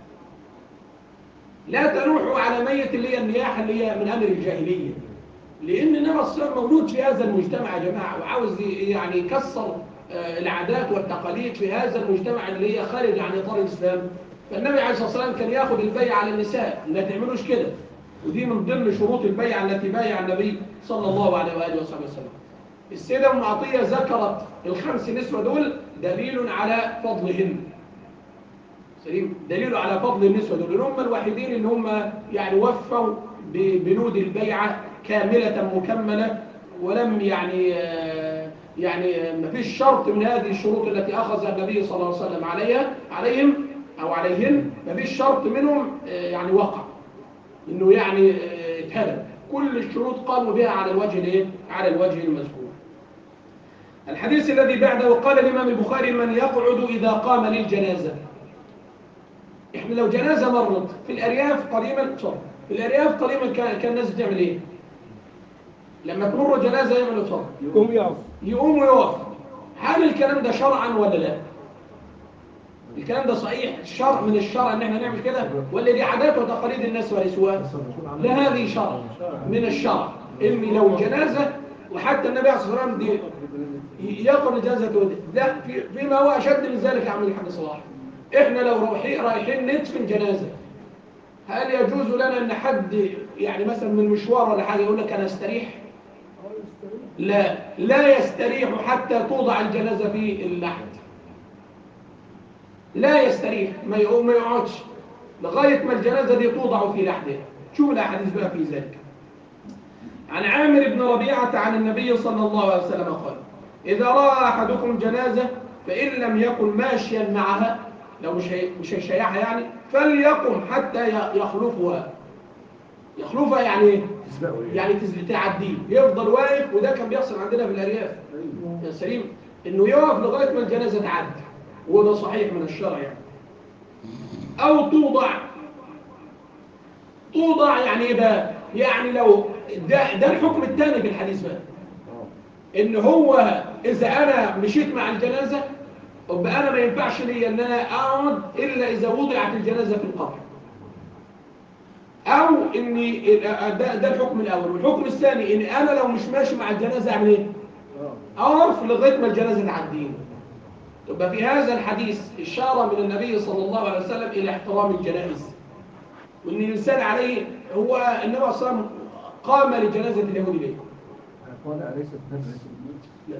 لا تنوحوا على ميت اللي هي النياحة اللي هي من أمر الجاهلية لأن النبي صلى الله عليه وسلم مولود في هذا المجتمع يا جماعة وعاوز ي- يعني يكسر آه، العادات والتقاليد في هذا المجتمع اللي هي خارج عن إطار الإسلام فالنبي عليه الصلاة والسلام كان ياخد البيع على النساء لا تعملوش كده ودي من ضمن شروط البيع التي بايع النبي صلى الله عليه وآله وصحبه وسلم السيدة أم عطية ذكرت الخمس نسوة دول دليل على فضلهن سليم دليل على فضل النسوة دول لأن هم الوحيدين اللي هم يعني وفوا ببنود البيعة كاملة مكملة ولم يعني آه، يعني ما فيش شرط من هذه الشروط التي أخذ النبي صلى الله عليه وسلم عليها عليهم أو عليهن ما فيش شرط منهم آه، يعني وقع إنه يعني آه، اتهدم كل الشروط قاموا بها على الوجه الايه؟ على الوجه المذكور الحديث الذي بعده قال الإمام البخاري من يقعد إذا قام للجنازة احنا لو جنازة مرت في الأرياف قديما صار في الأرياف قديما كان كان الناس بتعمل ايه؟ لما تمر جنازة يعملوا صار يقوم يقف يقوم ويقف هل الكلام ده شرعا ولا لا؟ الكلام ده صحيح شرع من الشرع ان احنا نعمل كده ولا دي عادات وتقاليد الناس وليسوا بس الرسول عمل لا هذه شرع من الشرع ان لو الجنازه وحتى النبي عليه الصلاه والسلام دي يقر الجنازه ودي لا في فيما هو اشد من ذلك يا عم الحاج صلاح احنا لو رايحين رايحين ندفن جنازه هل يجوز لنا ان حد يعني مثلا من مشوار ولا حاجه يقول لك انا استريح لا لا يستريح حتى توضع الجنازه في اللحد لا يستريح ما يقوم ما يقعدش لغايه ما الجنازه دي توضع في لحده شوف الاحاديث بقى في ذلك عن عامر بن ربيعه عن النبي صلى الله عليه وسلم قال اذا راى احدكم جنازه فان لم يكن ماشيا معها لو مش هي- مش هيشيعها يعني فليقم حتى ي- يخلفها يخلفها يعني ايه تسبقوا ايه؟ يعني تز- تعديه يفضل واقف وده كان بيحصل عندنا في الارياف يا سليم انه يقف لغايه ما الجنازه تعدي وده صحيح من الشرع يعني او توضع توضع يعني ايه بقى يعني لو ده ده الحكم الثاني في الحديث بقى اه ان هو اذا انا مشيت مع الجنازه يبقى انا ما ينفعش لي ان انا اقعد الا اذا وضعت الجنازه في القبر او اني ده, ده الحكم الاول والحكم الثاني ان انا لو مش ماشي مع الجنازه اعمل ايه اه اقف لغايه ما الجنازه تعديني يبقى في هذا الحديث اشاره من النبي صلى الله عليه وسلم الى احترام الجنائز وان الانسان عليه هو النبي صلى الله عليه وسلم قام لجنازه اليهودي ليه؟ قال أليست تدرس لا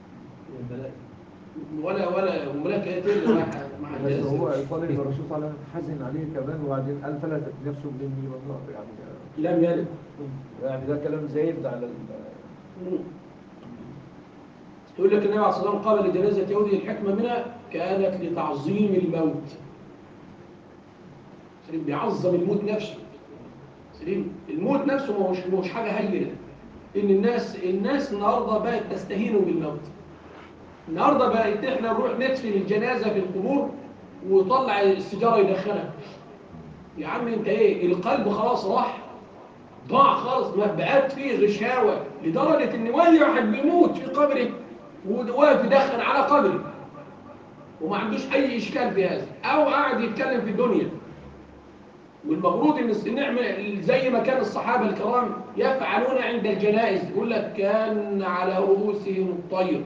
ولا ولا ملاكة مع مع بس الجنازة. هو قال ان الرسول صلى الله عليه وسلم حزن عليه كمان وبعدين قال فلا نفسه مني والله يعني لم يلد يعني ده كلام زايد على ال- يقول لك النبي عليه الصلاه والسلام قال لجنازه يهودي الحكمه منها كانت لتعظيم الموت سليم بيعظم الموت نفسه سليم الموت نفسه ما هوش ما هوش حاجه هينه ان الناس الناس النهارده بقت تستهين بالموت النهارده بقت احنا نروح ندفن الجنازه في القبور وطلع السيجاره يدخلها يا عم انت ايه القلب خلاص راح ضاع خالص ما بقت فيه غشاوه لدرجه ان ولا واحد بيموت في قبره وواقف يدخن على قبره وما عندوش اي اشكال في هذا او قاعد يتكلم في الدنيا والمفروض ان الس- نعمل زي ما كان الصحابه الكرام يفعلون عند الجنائز يقول لك كان على رؤوسهم الطير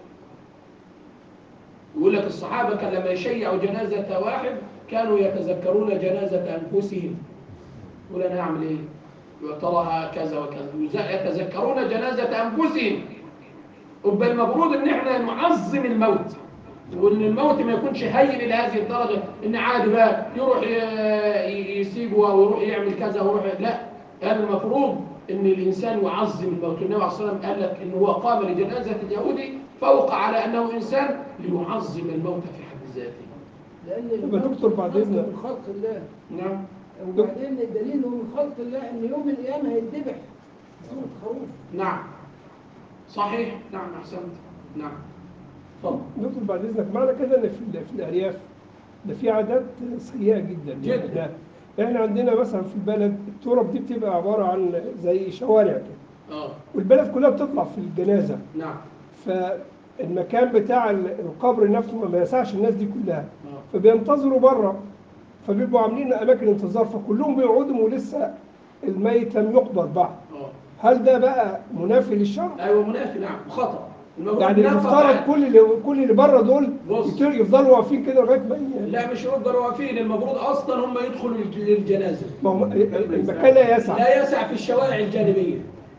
يقول لك الصحابه كان لما يشيعوا جنازه واحد كانوا يتذكرون جنازه انفسهم يقول انا هعمل ايه يا ترى كذا وكذا وز- يتذكرون جنازه انفسهم يبقى المفروض ان احنا نعظم الموت وان الموت ما يكونش هين الى هذه الدرجه ان عادي بقى يروح ي- ي- يسيبه او يروح يعمل كذا ويروح لا هذا المفروض ان الانسان يعظم الموت النبي عليه الصلاه والسلام قال لك ان هو قام لجنازه اليهودي فوق على انه انسان ليعظم الموت في حد ذاته لأن طب يا دكتور بعدين- من خلق الله نعم وبعدين الدليل هو من خلق الله ان يوم القيامه هيتذبح صوره خروف نعم صحيح نعم أحسنت نعم اتفضل دكتور بعد اذنك معنى كده ان في ال- في الارياف ده في عادات سيئه جدا جدا. إحنا- احنا عندنا مثلا في البلد التراب دي بتبقى عباره عن زي شوارع كده اه والبلد كلها بتطلع في الجنازه نعم فالمكان بتاع ال- القبر نفسه ما يسعش الناس دي كلها اه فبينتظروا بره فبيبقوا عاملين اماكن انتظار فكلهم بيقعدوا ولسه الميت لم يقبر بعد اه هل ده بقى منافي للشرع؟ ايوه منافي نعم خطأ المفروض يعني نقف المفترض على- كل اللي كل اللي بره دول بص. يت- يفضلوا واقفين كده لغايه ما ي- لا مش يفضلوا واقفين المفروض اصلا هم يدخلوا الج- الجنازه ما هو المكان لا يسع لا يسع في الشوارع الجانبيه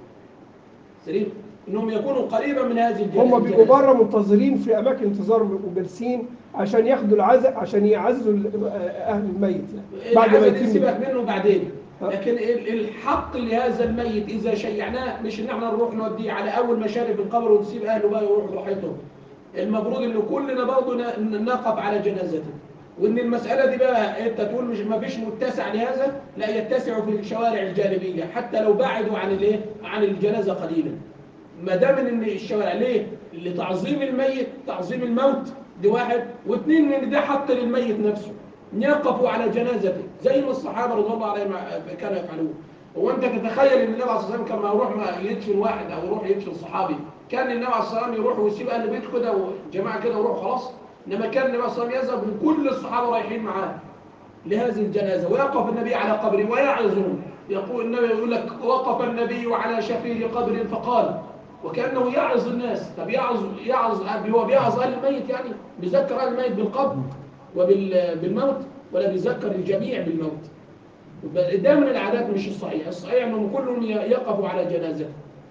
سليم انهم يكونوا قريبا من هذه الجنازه هم بيبقوا بره منتظرين في اماكن انتظار وجالسين عشان ياخدوا العزاء عشان يعزوا ال- اهل الميت يعني بعد ما العزاء دي يتم سيبك منه بعدين ها؟ لكن ال- الحق لهذا الميت اذا شيعناه مش ان احنا نروح نوديه على اول مشارف القبر ونسيب اهله بقى يروحوا راحتهم المفروض ان كلنا برضه ن- نقف على جنازته وان المساله دي بقى انت تقول مش ما فيش متسع لهذا لا يتسع في الشوارع الجانبيه حتى لو بعدوا عن الايه عن الجنازه قليلا ما دام ان الشوارع ليه لتعظيم الميت تعظيم الموت دي واحد واثنين ان ده حق للميت نفسه ان يقفوا على جنازته زي ما الصحابه رضي الله عليهم كانوا يفعلون هو انت تتخيل ان النبي عليه الصلاه والسلام كان ما يروح ما يدفن واحد او يروح يدفن صحابي كان النبي عليه الصلاه والسلام يروح ويسيب اهل بيته كده وجماعه كده ويروح خلاص انما كان النبي عليه الصلاه والسلام يذهب وكل الصحابه رايحين معاه لهذه الجنازة ويقف النبي على قبره ويعظهم يقول النبي يقول لك وقف النبي على شفير قبر فقال وكأنه يعظ الناس طب يعظ يعظ هو بيعظ أهل الميت يعني بيذكر أهل الميت بالقبر وبالموت ولا بيذكر الجميع بالموت يبقى ده من العادات مش الصحيحة الصحيح أنهم كلهم يقفوا على جنازته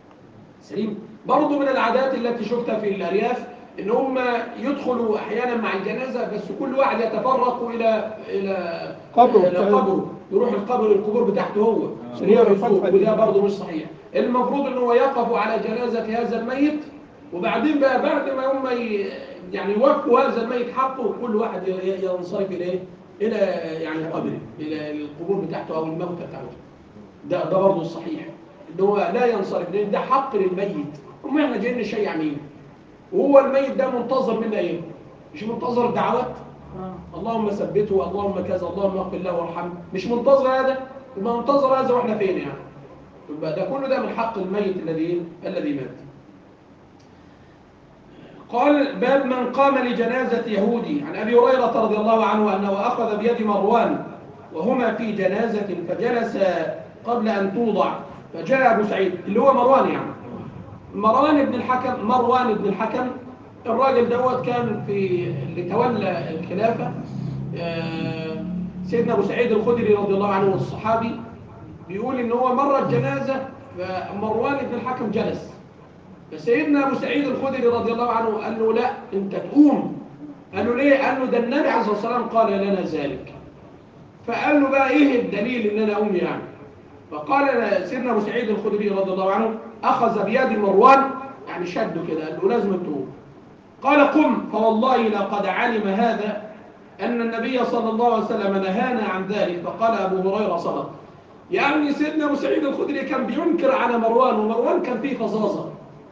سليم برضو من العادات التي شفتها في الأرياف ان هم يدخلوا احيانا مع الجنازه بس كل واحد يتفرق الى الى قبره. الى قبره يروح القبر القبور بتاعته هو عشان يقرا يزور، الفاتحة دي. وده برضه مش صحيح المفروض ان هو يقف على جنازه هذا الميت وبعدين بقى بعد ما هم ي- يعني يوفوا هذا الميت حقه كل واحد ي- ي- ينصرف الى الى يعني قبره الى القبور بتاعته او الموتى بتاعته ده ده برضه الصحيح ان هو لا ينصرف لان ده حق للميت هم احنا جايين نشيع مين وهو الميت ده منتظر منا ايه مش منتظر دعوات اللهم ثبته اللهم كذا اللهم اغفر له وارحمه مش منتظر هذا يبقى منتظر هذا واحنا فين يعني يبقى ده كله ده من حق الميت الذي الذي مات قال باب من قام لجنازة يهودي عن أبي هريرة رضي الله عنه أنه أخذ بيد مروان وهما في جنازة فجلس قبل أن توضع فجاء أبو سعيد اللي هو مروان يعني مروان بن الحكم مروان بن الحكم الراجل دوت كان في اللي تولى الخلافة آه، سيدنا أبو سعيد الخدري رضي الله عنه الصحابي بيقول إن هو مر الجنازة فمروان بن الحكم جلس فسيدنا أبو سعيد الخدري رضي الله عنه قال له لا أنت تقوم قال له ليه؟ قال له ده النبي عليه الصلاة والسلام قال لنا ذلك فقال له بقى إيه الدليل إن أنا أقوم يعني فقال سيدنا أبو سعيد الخدري رضي الله عنه أخذ بيد مروان يعني شده كده قال له لازم تقوم قال قم فوالله لقد علم هذا أن النبي صلى الله عليه وسلم نهانا عن ذلك فقال أبو هريرة صدق يعني سيدنا أبو سعيد الخدري كان بينكر على مروان ومروان كان فيه فظاظة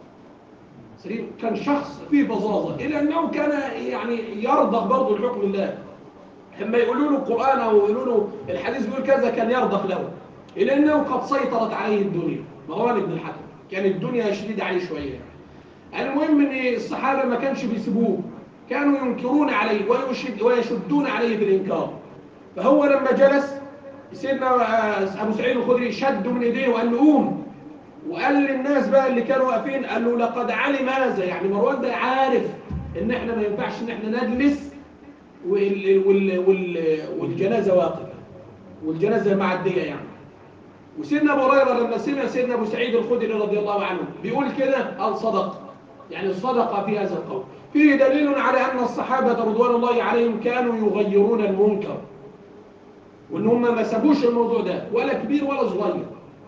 سليم كان شخص فيه فظاظة إلى أنه كان يعني يرضخ برضه لحكم الله لما يقولوا له القرآن أو يقولوا له الحديث بيقول كذا كان يرضخ له إلى أنه قد سيطرت عليه الدنيا مروان بن الحكم كان الدنيا شديدة عليه شوية المهم ان الصحابة ما كانش بيسيبوه كانوا ينكرون عليه ويشد ويشدون عليه بالإنكار فهو لما جلس سيدنا آه، أبو سعيد الخدري شده من إيديه وقال له قوم وقال للناس بقى اللي كانوا واقفين قال له لقد علم هذا يعني مروان ده عارف ان احنا ما ينفعش ان احنا نجلس وال وال وال والجنازة واقفة والجنازة معدية يعني وسيدنا ابو هريره لما سمع سيدنا ابو سعيد الخدري رضي الله عنه بيقول كده قال صدق يعني صدق في هذا القول فيه دليل على ان الصحابه رضوان الله عليهم كانوا يغيرون المنكر وان هم ما سابوش الموضوع ده ولا كبير ولا صغير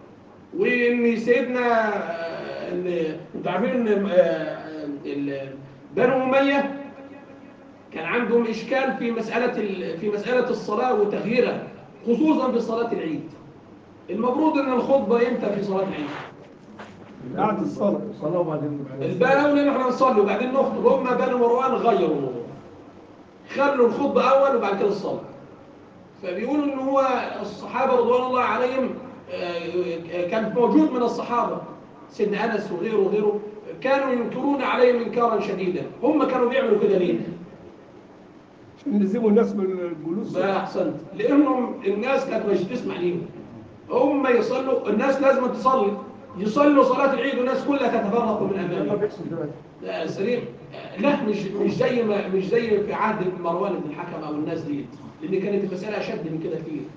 وان سيدنا آه، ان انتوا عارفين ان آه، ال- بنو اميه كان عندهم اشكال في مساله ال- في مساله الصلاه وتغييرها خصوصا في صلاة العيد المفروض ان الخطبة امتى في صلاة العيد بعد الصلاة صلاة وبعدين الباقي الاول ان احنا نصلي وبعدين نخطب هم بنو مروان غيروا الموضوع خلوا الخطبة اول وبعد كده الصلاة فبيقولوا ان هو الصحابة رضوان الله عليهم آه، كان موجود من الصحابة سيدنا انس وغيره وغيره كانوا ينكرون عليهم انكارا شديدا هم كانوا بيعملوا كده ليه؟ عشان نلزموا الناس بالجلوس بقى احسنت لانهم الناس كانت مش تسمع ليهم هم يصلوا الناس لازم تصلي يصلوا صلاة العيد والناس كلها تتفرق من ما امامهم بيحصل دلوقتي لا سليم لا مش مش زي ما مش زي في عهد مروان بن الحكم او الناس دي لان كانت المساله اشد من كده كتير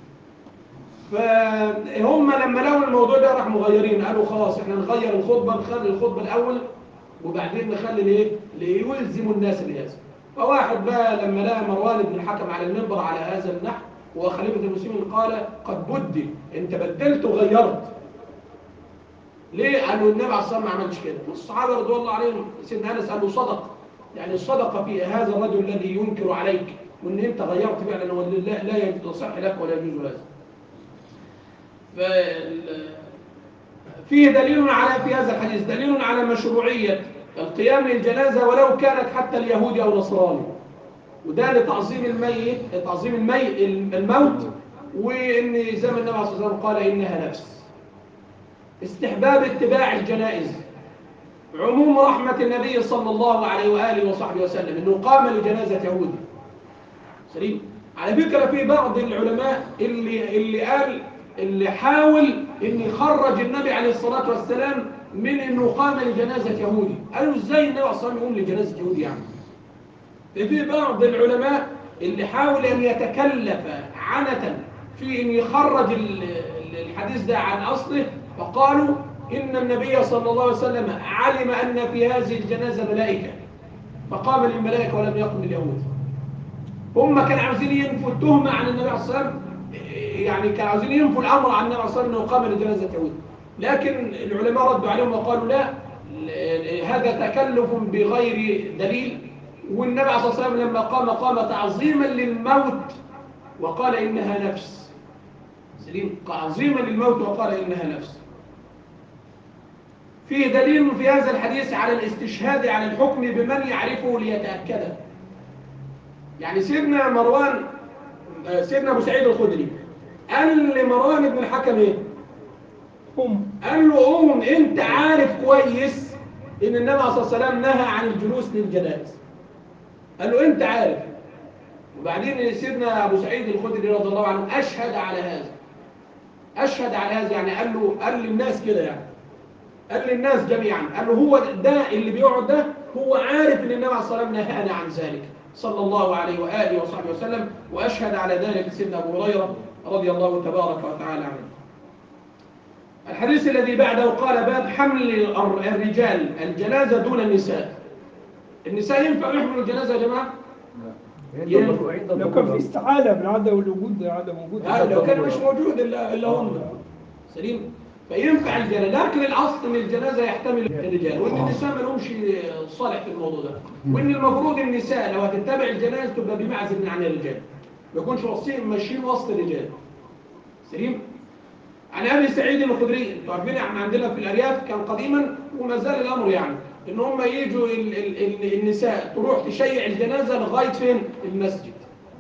فهم لما لقوا الموضوع ده راحوا مغيرين قالوا خلاص احنا نغير الخطبه نخلي الخطبه الاول وبعدين نخلي الايه ليلزموا الناس بهذا فواحد بقى لما لقى مروان بن الحكم على المنبر على هذا النحو هو خليفه المسلمين قال قد بدي انت بدلت وغيرت ليه؟ قالوا النبي عليه الصلاه والسلام ما عملش كده والصحابه رضوان الله عليهم سيدنا انس قال له صدق يعني صدق في هذا الرجل الذي ينكر عليك وان انت غيرت فعلا ولا لا لا يصح لك ولا يجوز هذا فال- فيه دليل على في هذا الحديث دليل على مشروعية القيام للجنازة ولو كانت حتى اليهودي أو نصراني وده لتعظيم الميت تعظيم المي الموت وإن زي ما النبي عليه الصلاة والسلام قال إنها نفس استحباب اتباع الجنائز عموم رحمة النبي صلى الله عليه وآله وصحبه وسلم إنه قام لجنازة يهودي سليم على فكرة في بعض العلماء اللي, اللي قال اللي حاول ان يخرج النبي عليه الصلاة والسلام من انه قام لجنازة يهودي قالوا ازاي النبي عليه الصلاة والسلام يقوم لجنازة يهودي يعني في بعض العلماء اللي حاول ان يتكلف عنة في ان يخرج ال- ال- الحديث ده عن اصله فقالوا ان النبي صلى الله عليه وسلم علم ان في هذه الجنازة ملائكة فقام للملائكة ولم يقم لليهود هم كانوا عاوزين ينفوا التهمة عن النبي عليه الصلاة والسلام يعني كانوا عاوزين ينفوا الأمر عن النبي عليه الصلاة والسلام أنه قام لجنازة يهود لكن العلماء ردوا عليهم وقالوا لا ل- هذا تكلف بغير دليل والنبي عليه الصلاة والسلام لما قام قام تعظيما للموت وقال إنها نفس سليم تعظيما للموت وقال إنها نفس فيه دليل في هذا الحديث على الاستشهاد على الحكم بمن يعرفه ليتأكده يعني سيدنا مروان آه، سيدنا ابو سعيد الخدري قال لمروان بن الحكم ايه هم قال له قوم انت عارف كويس ان النبي عليه الصلاه والسلام نهى عن الجلوس للجنائز قال له انت عارف وبعدين سيدنا ابو سعيد الخدري رضي الله عنه اشهد على هذا اشهد على هذا يعني قال له قال للناس كده يعني قال للناس جميعا قال له هو ده اللي بيقعد ده هو عارف ان النبي عليه الصلاه والسلام نهانا عن ذلك صلى الله عليه واله وصحبه وسلم واشهد على ذلك سيدنا ابو هريره رضي الله تبارك وتعالى عنه الحديث الذي بعده قال باب حمل الر- الرجال الجنازه دون النساء النساء ينفع يحملوا الجنازه يا جماعه عند يعني الضرورة- عند لو كان في الضرورة. استحالة بالعدم والوجود عدم وجود آه لو كان مش موجود الا الا هم سليم فينفع الجنازه لكن الاصل ان الجنازه يحتمل الرجال وان النساء ما لهمش صالح في الموضوع ده وان المفروض النساء لو هتتبع الجنازه تبقى بمعزل عن الرجال ما يكونش واصلين ماشيين وسط الرجال سليم عن ابي سعيد الخدري انتوا عارفين احنا عندنا في الارياف كان قديما وما زال الامر يعني ان هم يجوا ال ال ال النساء تروح تشيع الجنازه لغايه فين المسجد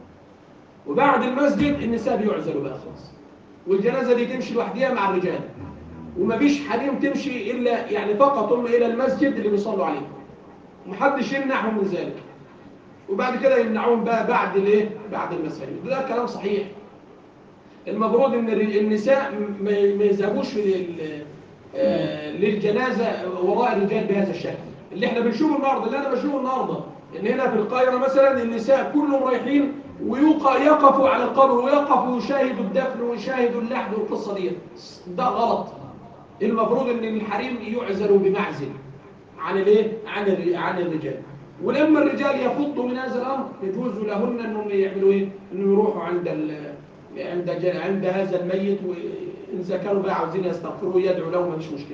وبعد المسجد النساء بيعزلوا بقى خلاص والجنازه دي تمشي لوحديها مع الرجال ومفيش حريم تمشي الا يعني فقط هم الى المسجد اللي بيصلوا عليه ومحدش يمنعهم من ذلك وبعد كده يمنعوهم بقى بعد الايه بعد المساجد ده كلام صحيح المفروض ان الر- النساء ما ما يذهبوش لل- آه، للجنازه وراء الرجال بهذا الشكل اللي احنا بنشوفه النهارده اللي انا بشوفه النهارده ان هنا في القاهره مثلا النساء كلهم رايحين ويوقع يقفوا على القبر ويقفوا ويشاهدوا الدفن ويشاهدوا اللحد والقصه دي ده غلط المفروض ان الحريم يعزلوا بمعزل عن الايه عن الر- عن الرجال ولما الرجال يفضوا من هذا الامر يجوز لهن انهم يعملوا ايه انهم يروحوا عند ال عند ج- عند هذا الميت واذا كانوا بقى عاوزين يستغفروا يدعوا له مفيش مشكله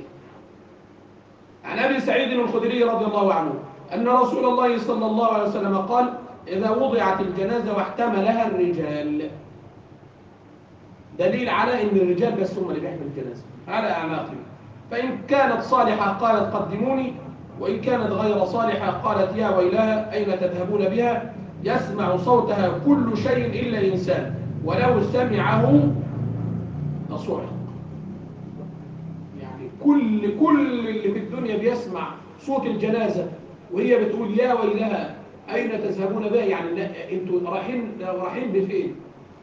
عن ابي سعيد الخدري رضي الله عنه ان رسول الله صلى الله عليه وسلم قال اذا وضعت الجنازه واحتملها الرجال دليل على ان الرجال بس هم اللي بيحملوا الجنازه على اعناقهم فان كانت صالحه قالت قدموني وان كانت غير صالحه قالت يا ويلها اين تذهبون بها يسمع صوتها كل شيء الا انسان ولو سمعه لصعق يعني كل كل اللي في الدنيا بيسمع صوت الجنازه وهي بتقول يا ويلها اين تذهبون بها يعني لا انتوا رايحين رايحين بفين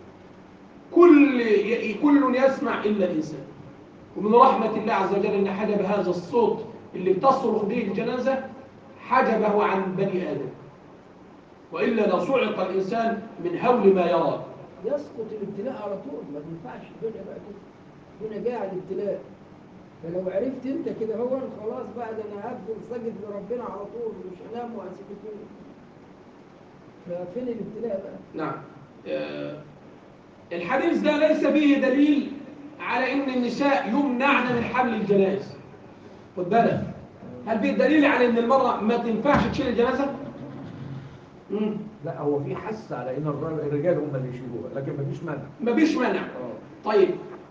كل ي- كل يسمع الا الانسان ومن رحمه الله عز وجل ان حجب هذا الصوت اللي بتصرخ به الجنازه حجبه عن بني ادم والا لصعق الانسان من هول ما يرى يسقط الابتلاء على طول ما تنفعش الدنيا بقى كده الدنيا جايه على الابتلاء فلو عرفت انت كده هو خلاص بقى ده انا هفضل ساجد لربنا على طول مش هنام وهسيب الدنيا ففين الابتلاء بقى؟ نعم آه، الحديث ده ليس فيه دليل على ان النساء يمنعن من حمل الجنائز خد بالك هل فيه دليل على ان المرأة ما تنفعش تشيل الجنازة؟ مم. لا هو في حس على ان الر- الرجال هم اللي يشيلوها لكن مفيش منع مفيش مانع اه طيب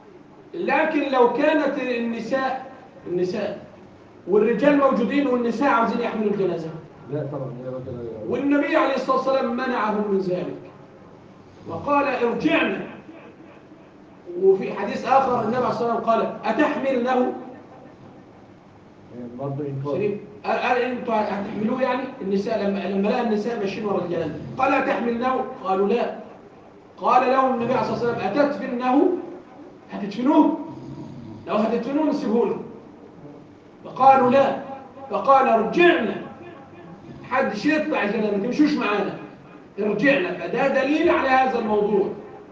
لكن لو كانت النساء النساء والرجال موجودين والنساء عاوزين يحملوا الجنازة لا طبعا هي بقى كده والنبي عليه الصلاة والسلام منعهم من ذلك وقال ارجعنا وفي حديث آخر النبي عليه الصلاة والسلام قال أتحملنه يعني برضه انكار سليم قال قال انتوا هتحملوه يعني النساء لما لما لقى النساء ماشيين ورا الجنازة قال أتحملنه قالوا لا قال لهم النبي عليه الصلاة والسلام أتدفنه هتدفنوه لو هتدفنوه نسيبه لكم فقالوا لا فقال ارجعنا حدش يطلع الجنازة ما تمشوش معانا ارجعنا فده دليل على هذا الموضوع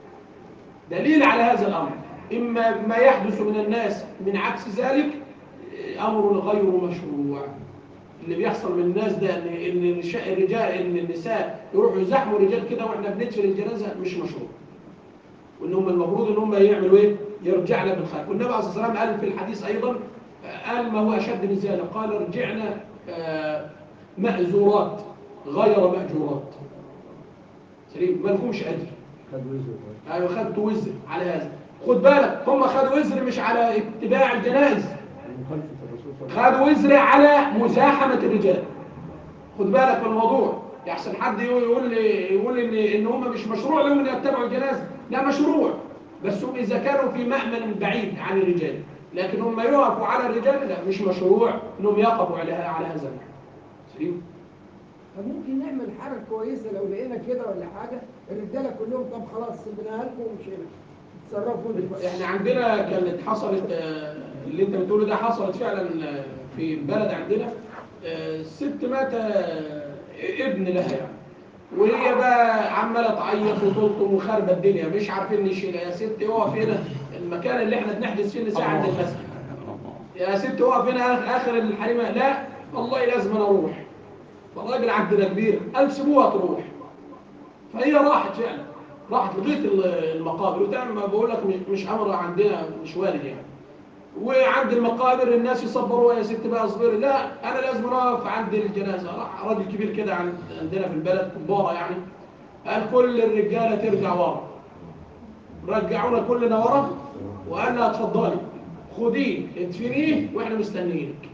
دليل على هذا الأمر إما ما يحدث من الناس من عكس ذلك أمر غير مشروع اللي بيحصل من الناس ده ان ان الش- الرجال ان النساء يروحوا يزاحموا الرجال كده واحنا بندفن الجنازه مش مشروع وان هم المفروض ان هم يعملوا ايه يرجعنا بالخلف والنبي عليه الصلاه والسلام قال في الحديث ايضا آه، قال ما هو اشد من ذلك قال ارجعنا آه، مأزورات غير مأجورات سليم ما لكمش اجر خد وزر ايوه خدتوا وزر على هذا خد بالك هم خدوا وزر مش على اتباع الجنائز مخالفه الرسول صلى الله عليه خدوا وزر على مزاحمة الرجال خد بالك من الموضوع يحسن حد يقول لي يقول ان ان هم مش مشروع لهم ان يتبعوا الجنازه لا مشروع بس هم اذا كانوا في مأمن بعيد عن الرجال لكن هم يقفوا على الرجال لا مش مشروع انهم يقفوا على على هذا الأمر. سليم فممكن نعمل حاجة كويسة لو لقينا كده ولا حاجة الرجالة كلهم طب خلاص سيبناها لكم ومشينا اتصرفوا انتوا بقى. احنا عندنا كانت حصلت آه، اللي انت بتقوله ده حصلت فعلا آه، في البلد عندنا آه، ست مات آه، ابن لها يعني وهي بقى عماله تعيط وتلطم وخربة الدنيا مش عارفين نشيلها يا ست اقف هنا المكان اللي احنا بنحجز فيه النساء عند المسجد يا ست اقف هنا اخر الحريمه لا والله لازم انا اروح فالراجل عندنا كبير قال سيبوها تروح فهي راحت فعلا راحت لغايه المقابر وتعمل ما بقول لك مش- مش امر عندنا مش وارد يعني وعند المقابر الناس يصبروا يا ست بقى اصبري لا انا لازم اقف عند الجنازه راح راجل كبير كده عند عندنا في البلد كباره يعني قال كل الرجاله ترجع ورا رجعونا كلنا ورا وقال لها اتفضلي خديه ادفنيه واحنا مستنيينك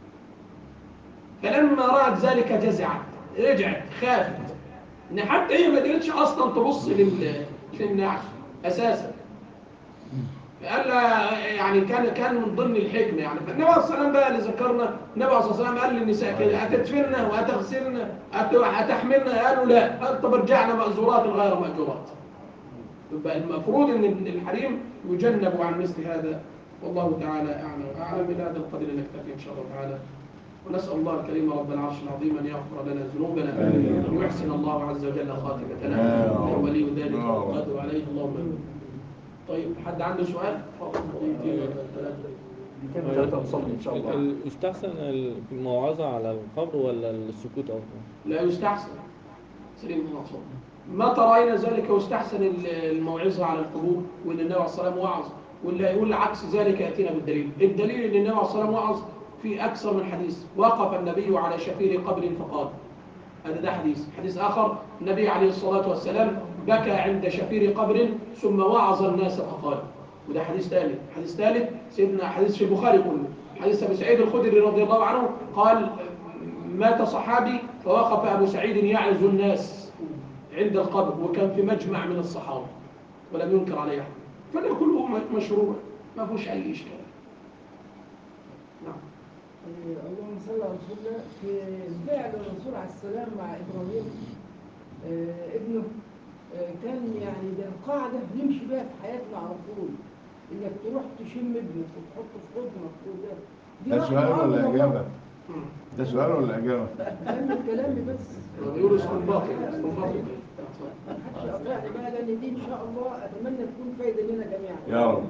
فلما رأت ذلك جزعت رجعت خافت ان حتى هي ما قدرتش اصلا تبص لل للنعش اساسا قال لها يعني كان كان من ضمن الحكمه يعني فالنبي عليه الصلاه والسلام بقى اللي ذكرنا النبي عليه الصلاه والسلام قال للنساء كده هتدفننا وهتغسلنا هت- هتحملنا قالوا لا قال طب رجعنا مأزورات غير مأجورات يبقى المفروض ان الحريم يجنب عن مثل هذا والله تعالى اعلم اعلم بهذا القدر نكتفي ان شاء الله تعالى ونسأل الله الكريم رب العرش العظيم أن يغفر لنا ذنوبنا آمين. وأن يحسن الله عز وجل خاتمتنا يا رب. إنه ولي ذلك يا رب. والقادر عليه اللهم آمين. طيب حد عنده سؤال؟ تفضل. دقيقتين ولا ثلاثة. دي كانت ثلاثة نصلي إن شاء الله ال- يستحسن الموعظة على القبر ولا السكوت أفضل؟ لا يستحسن سليم بن مقصود متى رأينا ذلك يستحسن ال- الموعظة على القبور وإن النبي عليه الصلاة والسلام وعظ واللي يقول عكس ذلك يأتينا بالدليل الدليل إن النبي عليه الصلاة والسلام وعظ في أكثر من حديث وقف النبي على شفير قبر فقال هذا ده حديث حديث آخر النبي عليه الصلاة والسلام بكى عند شفير قبر ثم وعظ الناس فقال وده حديث ثالث حديث ثالث سيدنا حديث في البخاري كله حديث ابي سعيد الخدري رضي الله عنه قال مات صحابي فوقف ابو سعيد يعظ الناس عند القبر وكان في مجمع من الصحابه ولم ينكر عليه احد فده كله م- مشروع ما فيهوش اي اشكال نعم آه، اللهم صل على رسول الله في فعل الرسول عليه السلام مع ابراهيم آه، ابنه آه، كان يعني ده القاعده نمشي بيها في حياتنا على طول انك تروح تشم ابنك وتحطه في حضنك وده دي ده رحمة سؤال ولا الله. إجابة؟ مم. ده سؤال ولا إجابة؟ كمل كلامي بس بيقولوا استنباطي استنباطي ما حدش يقاطعني بقى لان دي ان شاء الله اتمنى تكون فايده لنا جميعا يا رب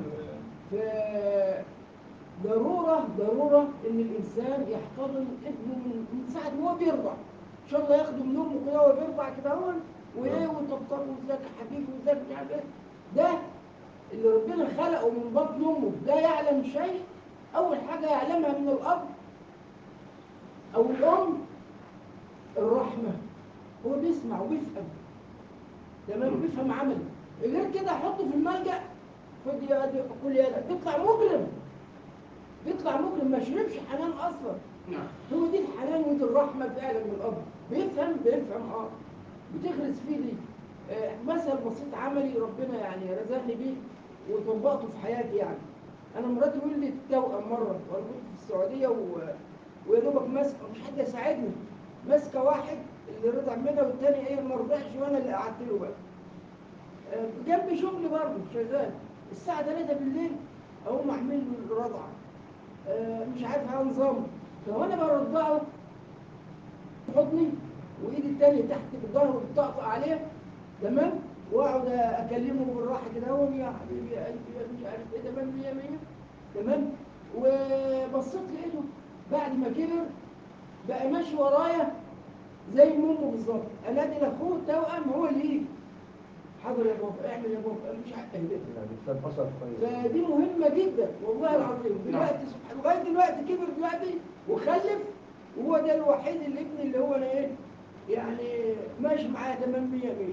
فضرورة ضرورة إن الإنسان يحتضن ابنه من من ساعة ما هو بيرضع إن شاء الله ياخده من أمه كده وهو بيرضع كده هو وإيه ويطبطبه وإزيك يا حبيبي وإزيك مش عارف إيه ده اللي ربنا خلقه من بطن أمه لا يعلم شيء أول حاجة يعلمها من الأب أو الأم الرحمة هو بيسمع وبيفهم تمام بيفهم عمل غير كده حطه في الملجأ خد يا دي كل يا بيطلع مجرم بيطلع مجرم ما شربش حنان اصلا نعم هو دي الحنان ودي الرحمه فعلا من الاب بيفهم بيفهم اه بتغرس فيه دي آه مثل بسيط عملي ربنا يعني رزقني بيه وطبقته في حياتي يعني انا مراتي ولدت توأم مره وانا كنت في السعوديه و... ويا دوبك ماسكه مش حد يساعدني ماسكه واحد اللي رضع منها والتاني ايه ما رضعش وانا اللي قعدت له بقى آه، جنبي شغل برضه شغال الساعة 3 بالليل أقوم أعمل له الرضعة آه، مش عارف على نظام فوأنا برضعه في حضني وإيدي التانية تحت الظهر بتطقطق عليه تمام وأقعد أكلمه بالراحة كده هو يا حبيبي يا قلبي يا مش عارف إيه تمام 100 100 تمام وبصيت لقيته بعد ما كبر بقى ماشي ورايا زي امه بالظبط انادي لاخوه التوأم هو اللي يجي حاضر يا بابا اعمل يا بابا انا مش عارف اهدى يعني كان حصل كويس فدي مهمة جدا والله العظيم دلوقتي سبحان لغاية دلوقتي كبر دلوقتي وخلف وهو ده الوحيد اللي ابني اللي هو انا ايه يعني ماشي معايا تمام 100 100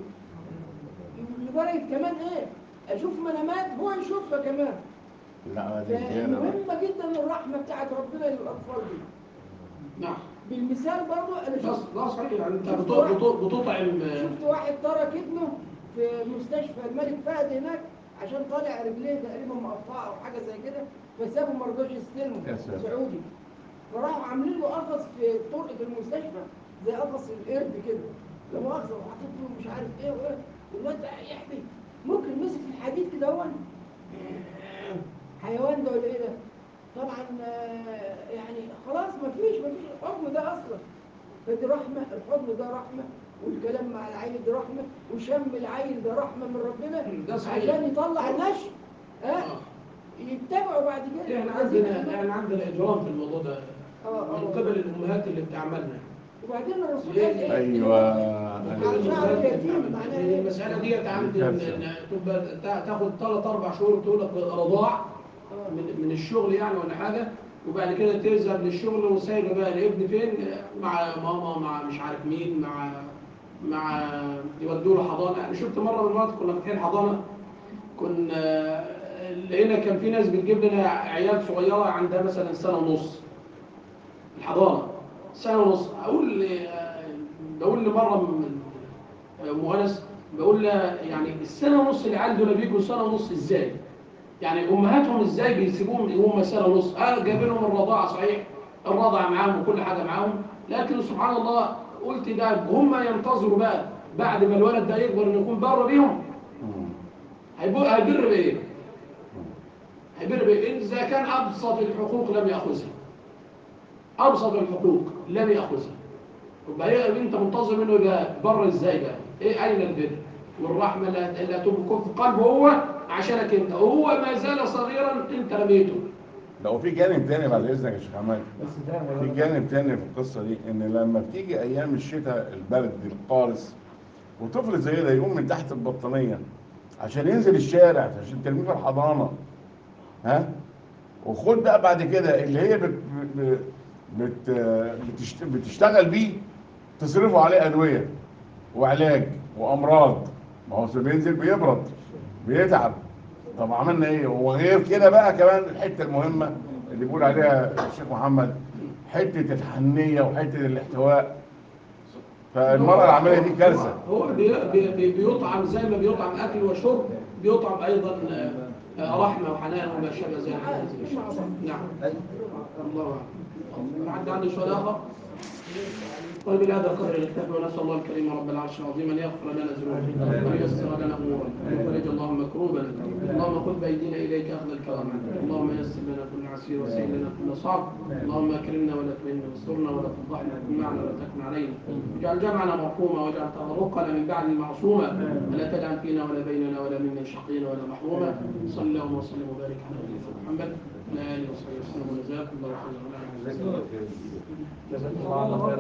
لدرجة كمان ايه اشوف منامات هو يشوفها كمان لا دي زيادة بقى. فمهمة جدا الرحمة بتاعت ربنا للأطفال دي نعم بالمثال برضه انا بس شفت لا صحيح يعني انت شفت بت- واحد- بت- بتطعم شفت واحد ترك ابنه في مستشفى الملك فهد هناك عشان طالع رجليه تقريبا مقطعه او حاجه زي كده فسابه ما رضاش يستلمه يا ساتر. سعودي فراحوا عاملين له قفص في طرقه المستشفى زي قفص القرد كده لا مؤاخذه وحاطط له مش عارف ايه وايه والواد ده يحبي ممكن مسك في الحديد كده هو حيوان ده ولا ايه ده؟ طبعا آه، يعني خلاص مفيش مفيش الحكم ده اصلا فدي رحمة الحضن ده رحمة والكلام مع العيل ده رحمة وشم العيل ده رحمة من ربنا ده صحيح. عشان يطلع النشء ها آه. يتبعوا بعد كده احنا عندنا احنا عندنا اجرام في الموضوع ده آه، من آه. قبل الامهات اللي بتعملنا وبعدين الرسول ليه؟ قال ايه؟ أيوة. على شعر اليتيم معناها ايه؟ المسألة دي عند تبقى تا- تاخد ثلاث أربع شهور تقول لك رضاع آه. من من الشغل يعني ولا حاجة وبعد كده تذهب للشغل وسايبه بقى الابن فين مع ماما مع مش عارف مين مع مع يودوا له حضانة يعني شفت مرة من المرات كنا فاتحين حضانة كنا لقينا كان في ناس بتجيب لنا عيال صغيرة عندها مثلا سنة ونص الحضانة سنة ونص أقول ل- بقول لمرة من أم أنس بقول لها يعني السنة ونص العيال دول بيجوا سنة ونص إزاي؟ يعني أمهاتهم إزاي بيسيبوهم هم سنة ونص؟ أه جايبين لهم الرضاعة صحيح الرضع معاهم وكل حاجة معاهم لكن سبحان الله قلت ده هم ينتظروا بقى بعد ما الولد ده يكبر إنه يكون بر بيهم مم. هيبر هيبر بإيه؟ هيبر بإيه؟ إذا كان أبسط الحقوق لم يأخذها أبسط الحقوق لم يأخذها يبقى هي انت منتظر منه يبقى بر ازاي بقى ايه اين البر والرحمه اللي اللي هتكون في قلبه هو عشانك انت وهو ما زال صغيرا انت رميته لا وفي جانب تاني بعد اذنك يا شيخ عماد بس ده في مولانا جانب تاني في القصه دي ان لما بتيجي ايام الشتاء البرد القارس وطفل زي ده يقوم من تحت البطانيه عشان ينزل الشارع عشان ترميه في الحضانه ها وخد بقى بعد كده اللي هي بت بت بت بتشت- بتشتغل بيه تصرفوا عليه ادويه وعلاج وامراض ما هو بينزل بيبرد بيتعب طب عملنا ايه وغير كده بقى كمان الحته المهمه اللي بيقول عليها الشيخ محمد حته الحنيه وحته الاحتواء فالمراه العمليه دي كارثه هو بي- بي- بي- بيطعم زي ما بيطعم اكل وشرب بيطعم ايضا آه، آه، رحمه وحنان وما شابه ذلك نعم الله اعلم حد عنده سؤال اخر؟ طيب الى هذا القدر نكتفي ونسال الله الكريم رب العرش العظيم ان يغفر لنا ذنوبنا وييسر لنا امورنا ويفرج اللهم مكروبنا اللهم خذ بايدينا اليك اخذ الكرامه اللهم يسر لنا كل عسير وسهل لنا كل صعب اللهم اكرمنا ولا تهنا واسترنا ولا تفضحنا كن معنا ولا تكن علينا اجعل جمعنا مرحوما واجعل تفرقنا من بعد معصوما ولا تجعل فينا ولا بيننا ولا منا شقيا ولا محروما صلى الله وسلم وبارك على نبينا محمد وعلى اله وصحبه وسلم وجزاكم الله خيرا جزاك الله خير